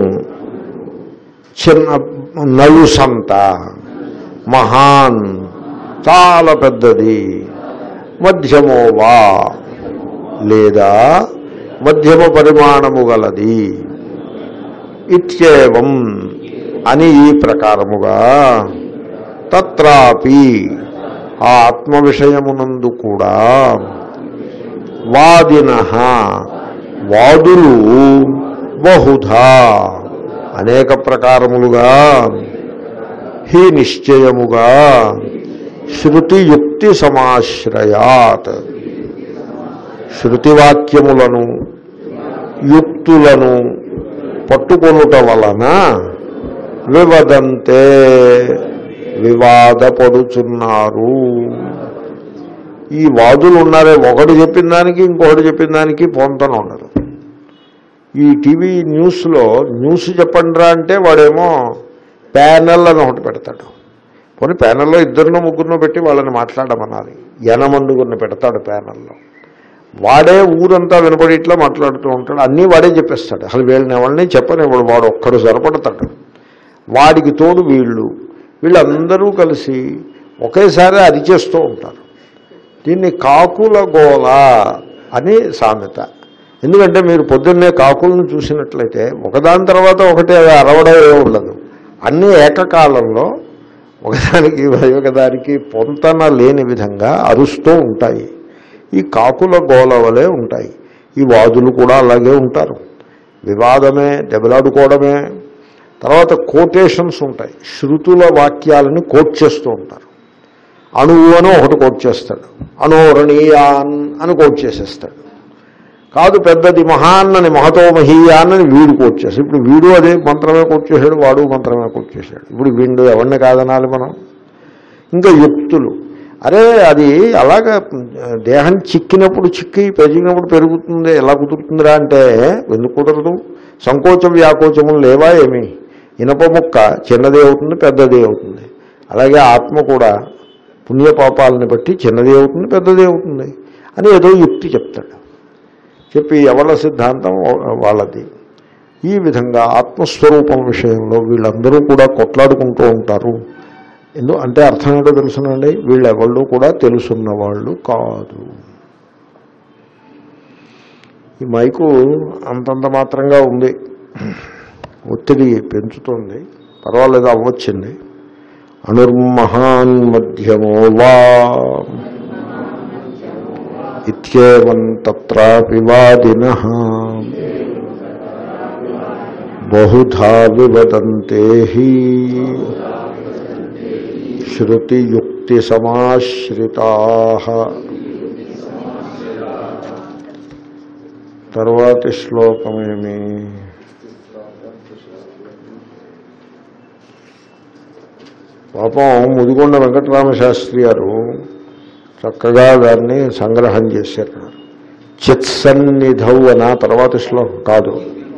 చిన్న నలుసంత మహాన్ చాలా పెద్దది మధ్యమోవా లేదా మధ్యమ పరిమాణము గలది ఇత్యేవం అని ఈ ప్రకారముగా తత్రాపి ఆ ఆత్మ విషయమునందు కూడా వాదిన వాదులు బహుధా అనేక ప్రకారములుగా హి నిశ్చయముగా శృతియుక్తి సమాశ్రయాత్ శృతివాక్యములను యుక్తులను పట్టుకొనుట వలన వివదంతే వివాదపడుచున్నారు ఈ వాదులు ఉన్నారే ఒకటి చెప్పిన దానికి ఇంకొకటి చెప్పిన దానికి పొంతన ఉండదు ఈ టీవీ న్యూస్లో న్యూస్ చెప్పండిరా అంటే వాడేమో ప్యానెల్ అని ఒకటి పెడతాడు పోనీ ప్యానెల్లో ఇద్దరినో ముగ్గురినో పెట్టి వాళ్ళని మాట్లాడమనాలి ఎనమండుగురిని పెడతాడు ప్యానెల్లో వాడే ఊరంతా వినపడి ఇట్లా మాట్లాడుతూ ఉంటాడు అన్నీ వాడే చెప్పేస్తాడు అసలు వీళ్ళని ఎవరిని చెప్పనివ్వడు వాడు ఒక్కడు సరిపడతాడు వాడికి తోడు వీళ్ళు వీళ్ళందరూ కలిసి ఒకేసారి అరిచేస్తూ ఉంటారు దీన్ని కాకుల గోల అని సామెత ఎందుకంటే మీరు పొద్దున్నే కాకులను చూసినట్లయితే ఒకదాని తర్వాత ఒకటి అవి అరవడమే ఉండదు అన్నీ ఏకకాలంలో ఒకదానికి ఒకదానికి పొంతన లేని విధంగా అరుస్తూ ఉంటాయి ఈ కాకుల గోల వలె ఉంటాయి ఈ వాదులు కూడా అలాగే ఉంటారు వివాదమే దెబ్బలాడుకోవడమే తర్వాత కోటేషన్స్ ఉంటాయి శృతుల వాక్యాలని కోట్ చేస్తూ ఉంటారు అణువు అని ఒకటి కోట్ చేస్తాడు అణోరణీయాన్ అని కోట్ చేసేస్తాడు కాదు పెద్దది మహాన్ అని మహతో మహీయాన్ అని వీడు కోట్ చేస్తాడు ఇప్పుడు వీడు అదే మంత్రమే కోట్ చేశాడు వాడు మంత్రమే కోట్ చేశాడు ఇప్పుడు వీడు ఎవరిని కాదనాలి మనం ఇంకా యుక్తులు అరే అది అలాగ దేహం చిక్కినప్పుడు చిక్కి పెరిగినప్పుడు పెరుగుతుంది ఎలా కుదురుతుందిరా అంటే ఎందుకు కుదరదు సంకోచం వ్యాకోచములు లేవా ఏమి ఇనప ముక్క చిన్నది అవుతుంది పెద్దది అవుతుంది అలాగే ఆత్మ కూడా పుణ్యపాపాలని బట్టి చిన్నది అవుతుంది పెద్దది అవుతుంది అని ఏదో యుక్తి చెప్తాడు చెప్పి ఎవళ్ళ సిద్ధాంతం వాళ్ళది ఈ విధంగా ఆత్మస్వరూపం విషయంలో వీళ్ళందరూ కూడా కొట్లాడుకుంటూ ఉంటారు ఎందు అంటే అర్థం ఏంటో తెలుసునండి వీళ్ళెవళ్ళు కూడా తెలుసున్న వాళ్ళు కాదు ఈ మైకు అంతంత మాత్రంగా ఉంది ఒత్తిడి పెంచుతోంది పర్వాలేదు అవ్వచ్చింది అణుర్మహాన్ మధ్యమో వా ఇత్యేవం తత్రాపి వాదిన బహుధా వివదంతే శృతియుక్తి సమాశ్రితా తర్వాతి శ్లోకమేమి పాపం ముదిగొండ వెంకటరామ శాస్త్రి గారు చక్కగా దాన్ని సంగ్రహం చేశారు చిత్సన్నిధౌ అన తర్వాత శ్లోకం కాదు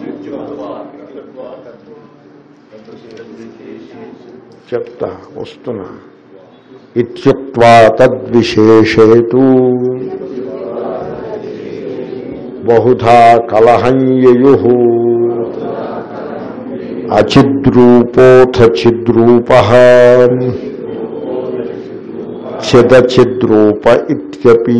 చెప్తా వస్తున్నా ఇత్యుక్వా తద్విశేషేతు బహుధా కలహంయయు అచిద్రూపోథ చిద్రూప చిదచిద్రూప ఇత్యపి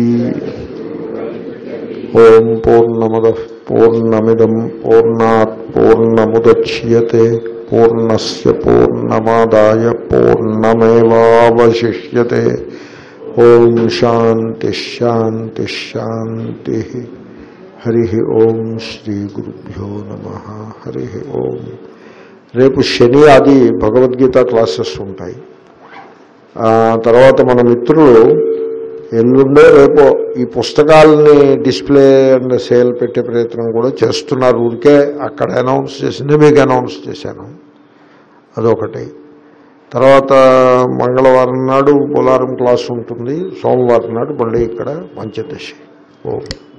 ఓం పూర్ణమద పూర్ణమిదం పూర్ణాత్ పూర్ణముద్యతే పూర్ణస్య పూర్ణమాదాయ పూర్ణమేవావశిష్యతే ఓం శాంతి శాంతి శాంతి హరి ఓం శ్రీ గురుభ్యో నమ హరి ఓం రేపు శని ఆది భగవద్గీత క్లాసెస్ ఉంటాయి ఆ, తర్వాత మన మిత్రులు ఎల్లుండే రేపో ఈ పుస్తకాలని డిస్ప్లే అండ్ సేల్ పెట్టే ప్రయత్నం కూడా చేస్తున్నారు ఊరికే అక్కడ అనౌన్స్ చేసింది మీకు అనౌన్స్ చేశాను అదొకటి తర్వాత మంగళవారం నాడు పోలారం క్లాస్ ఉంటుంది సోమవారం నాడు మళ్ళీ ఇక్కడ పంచదశి ఓం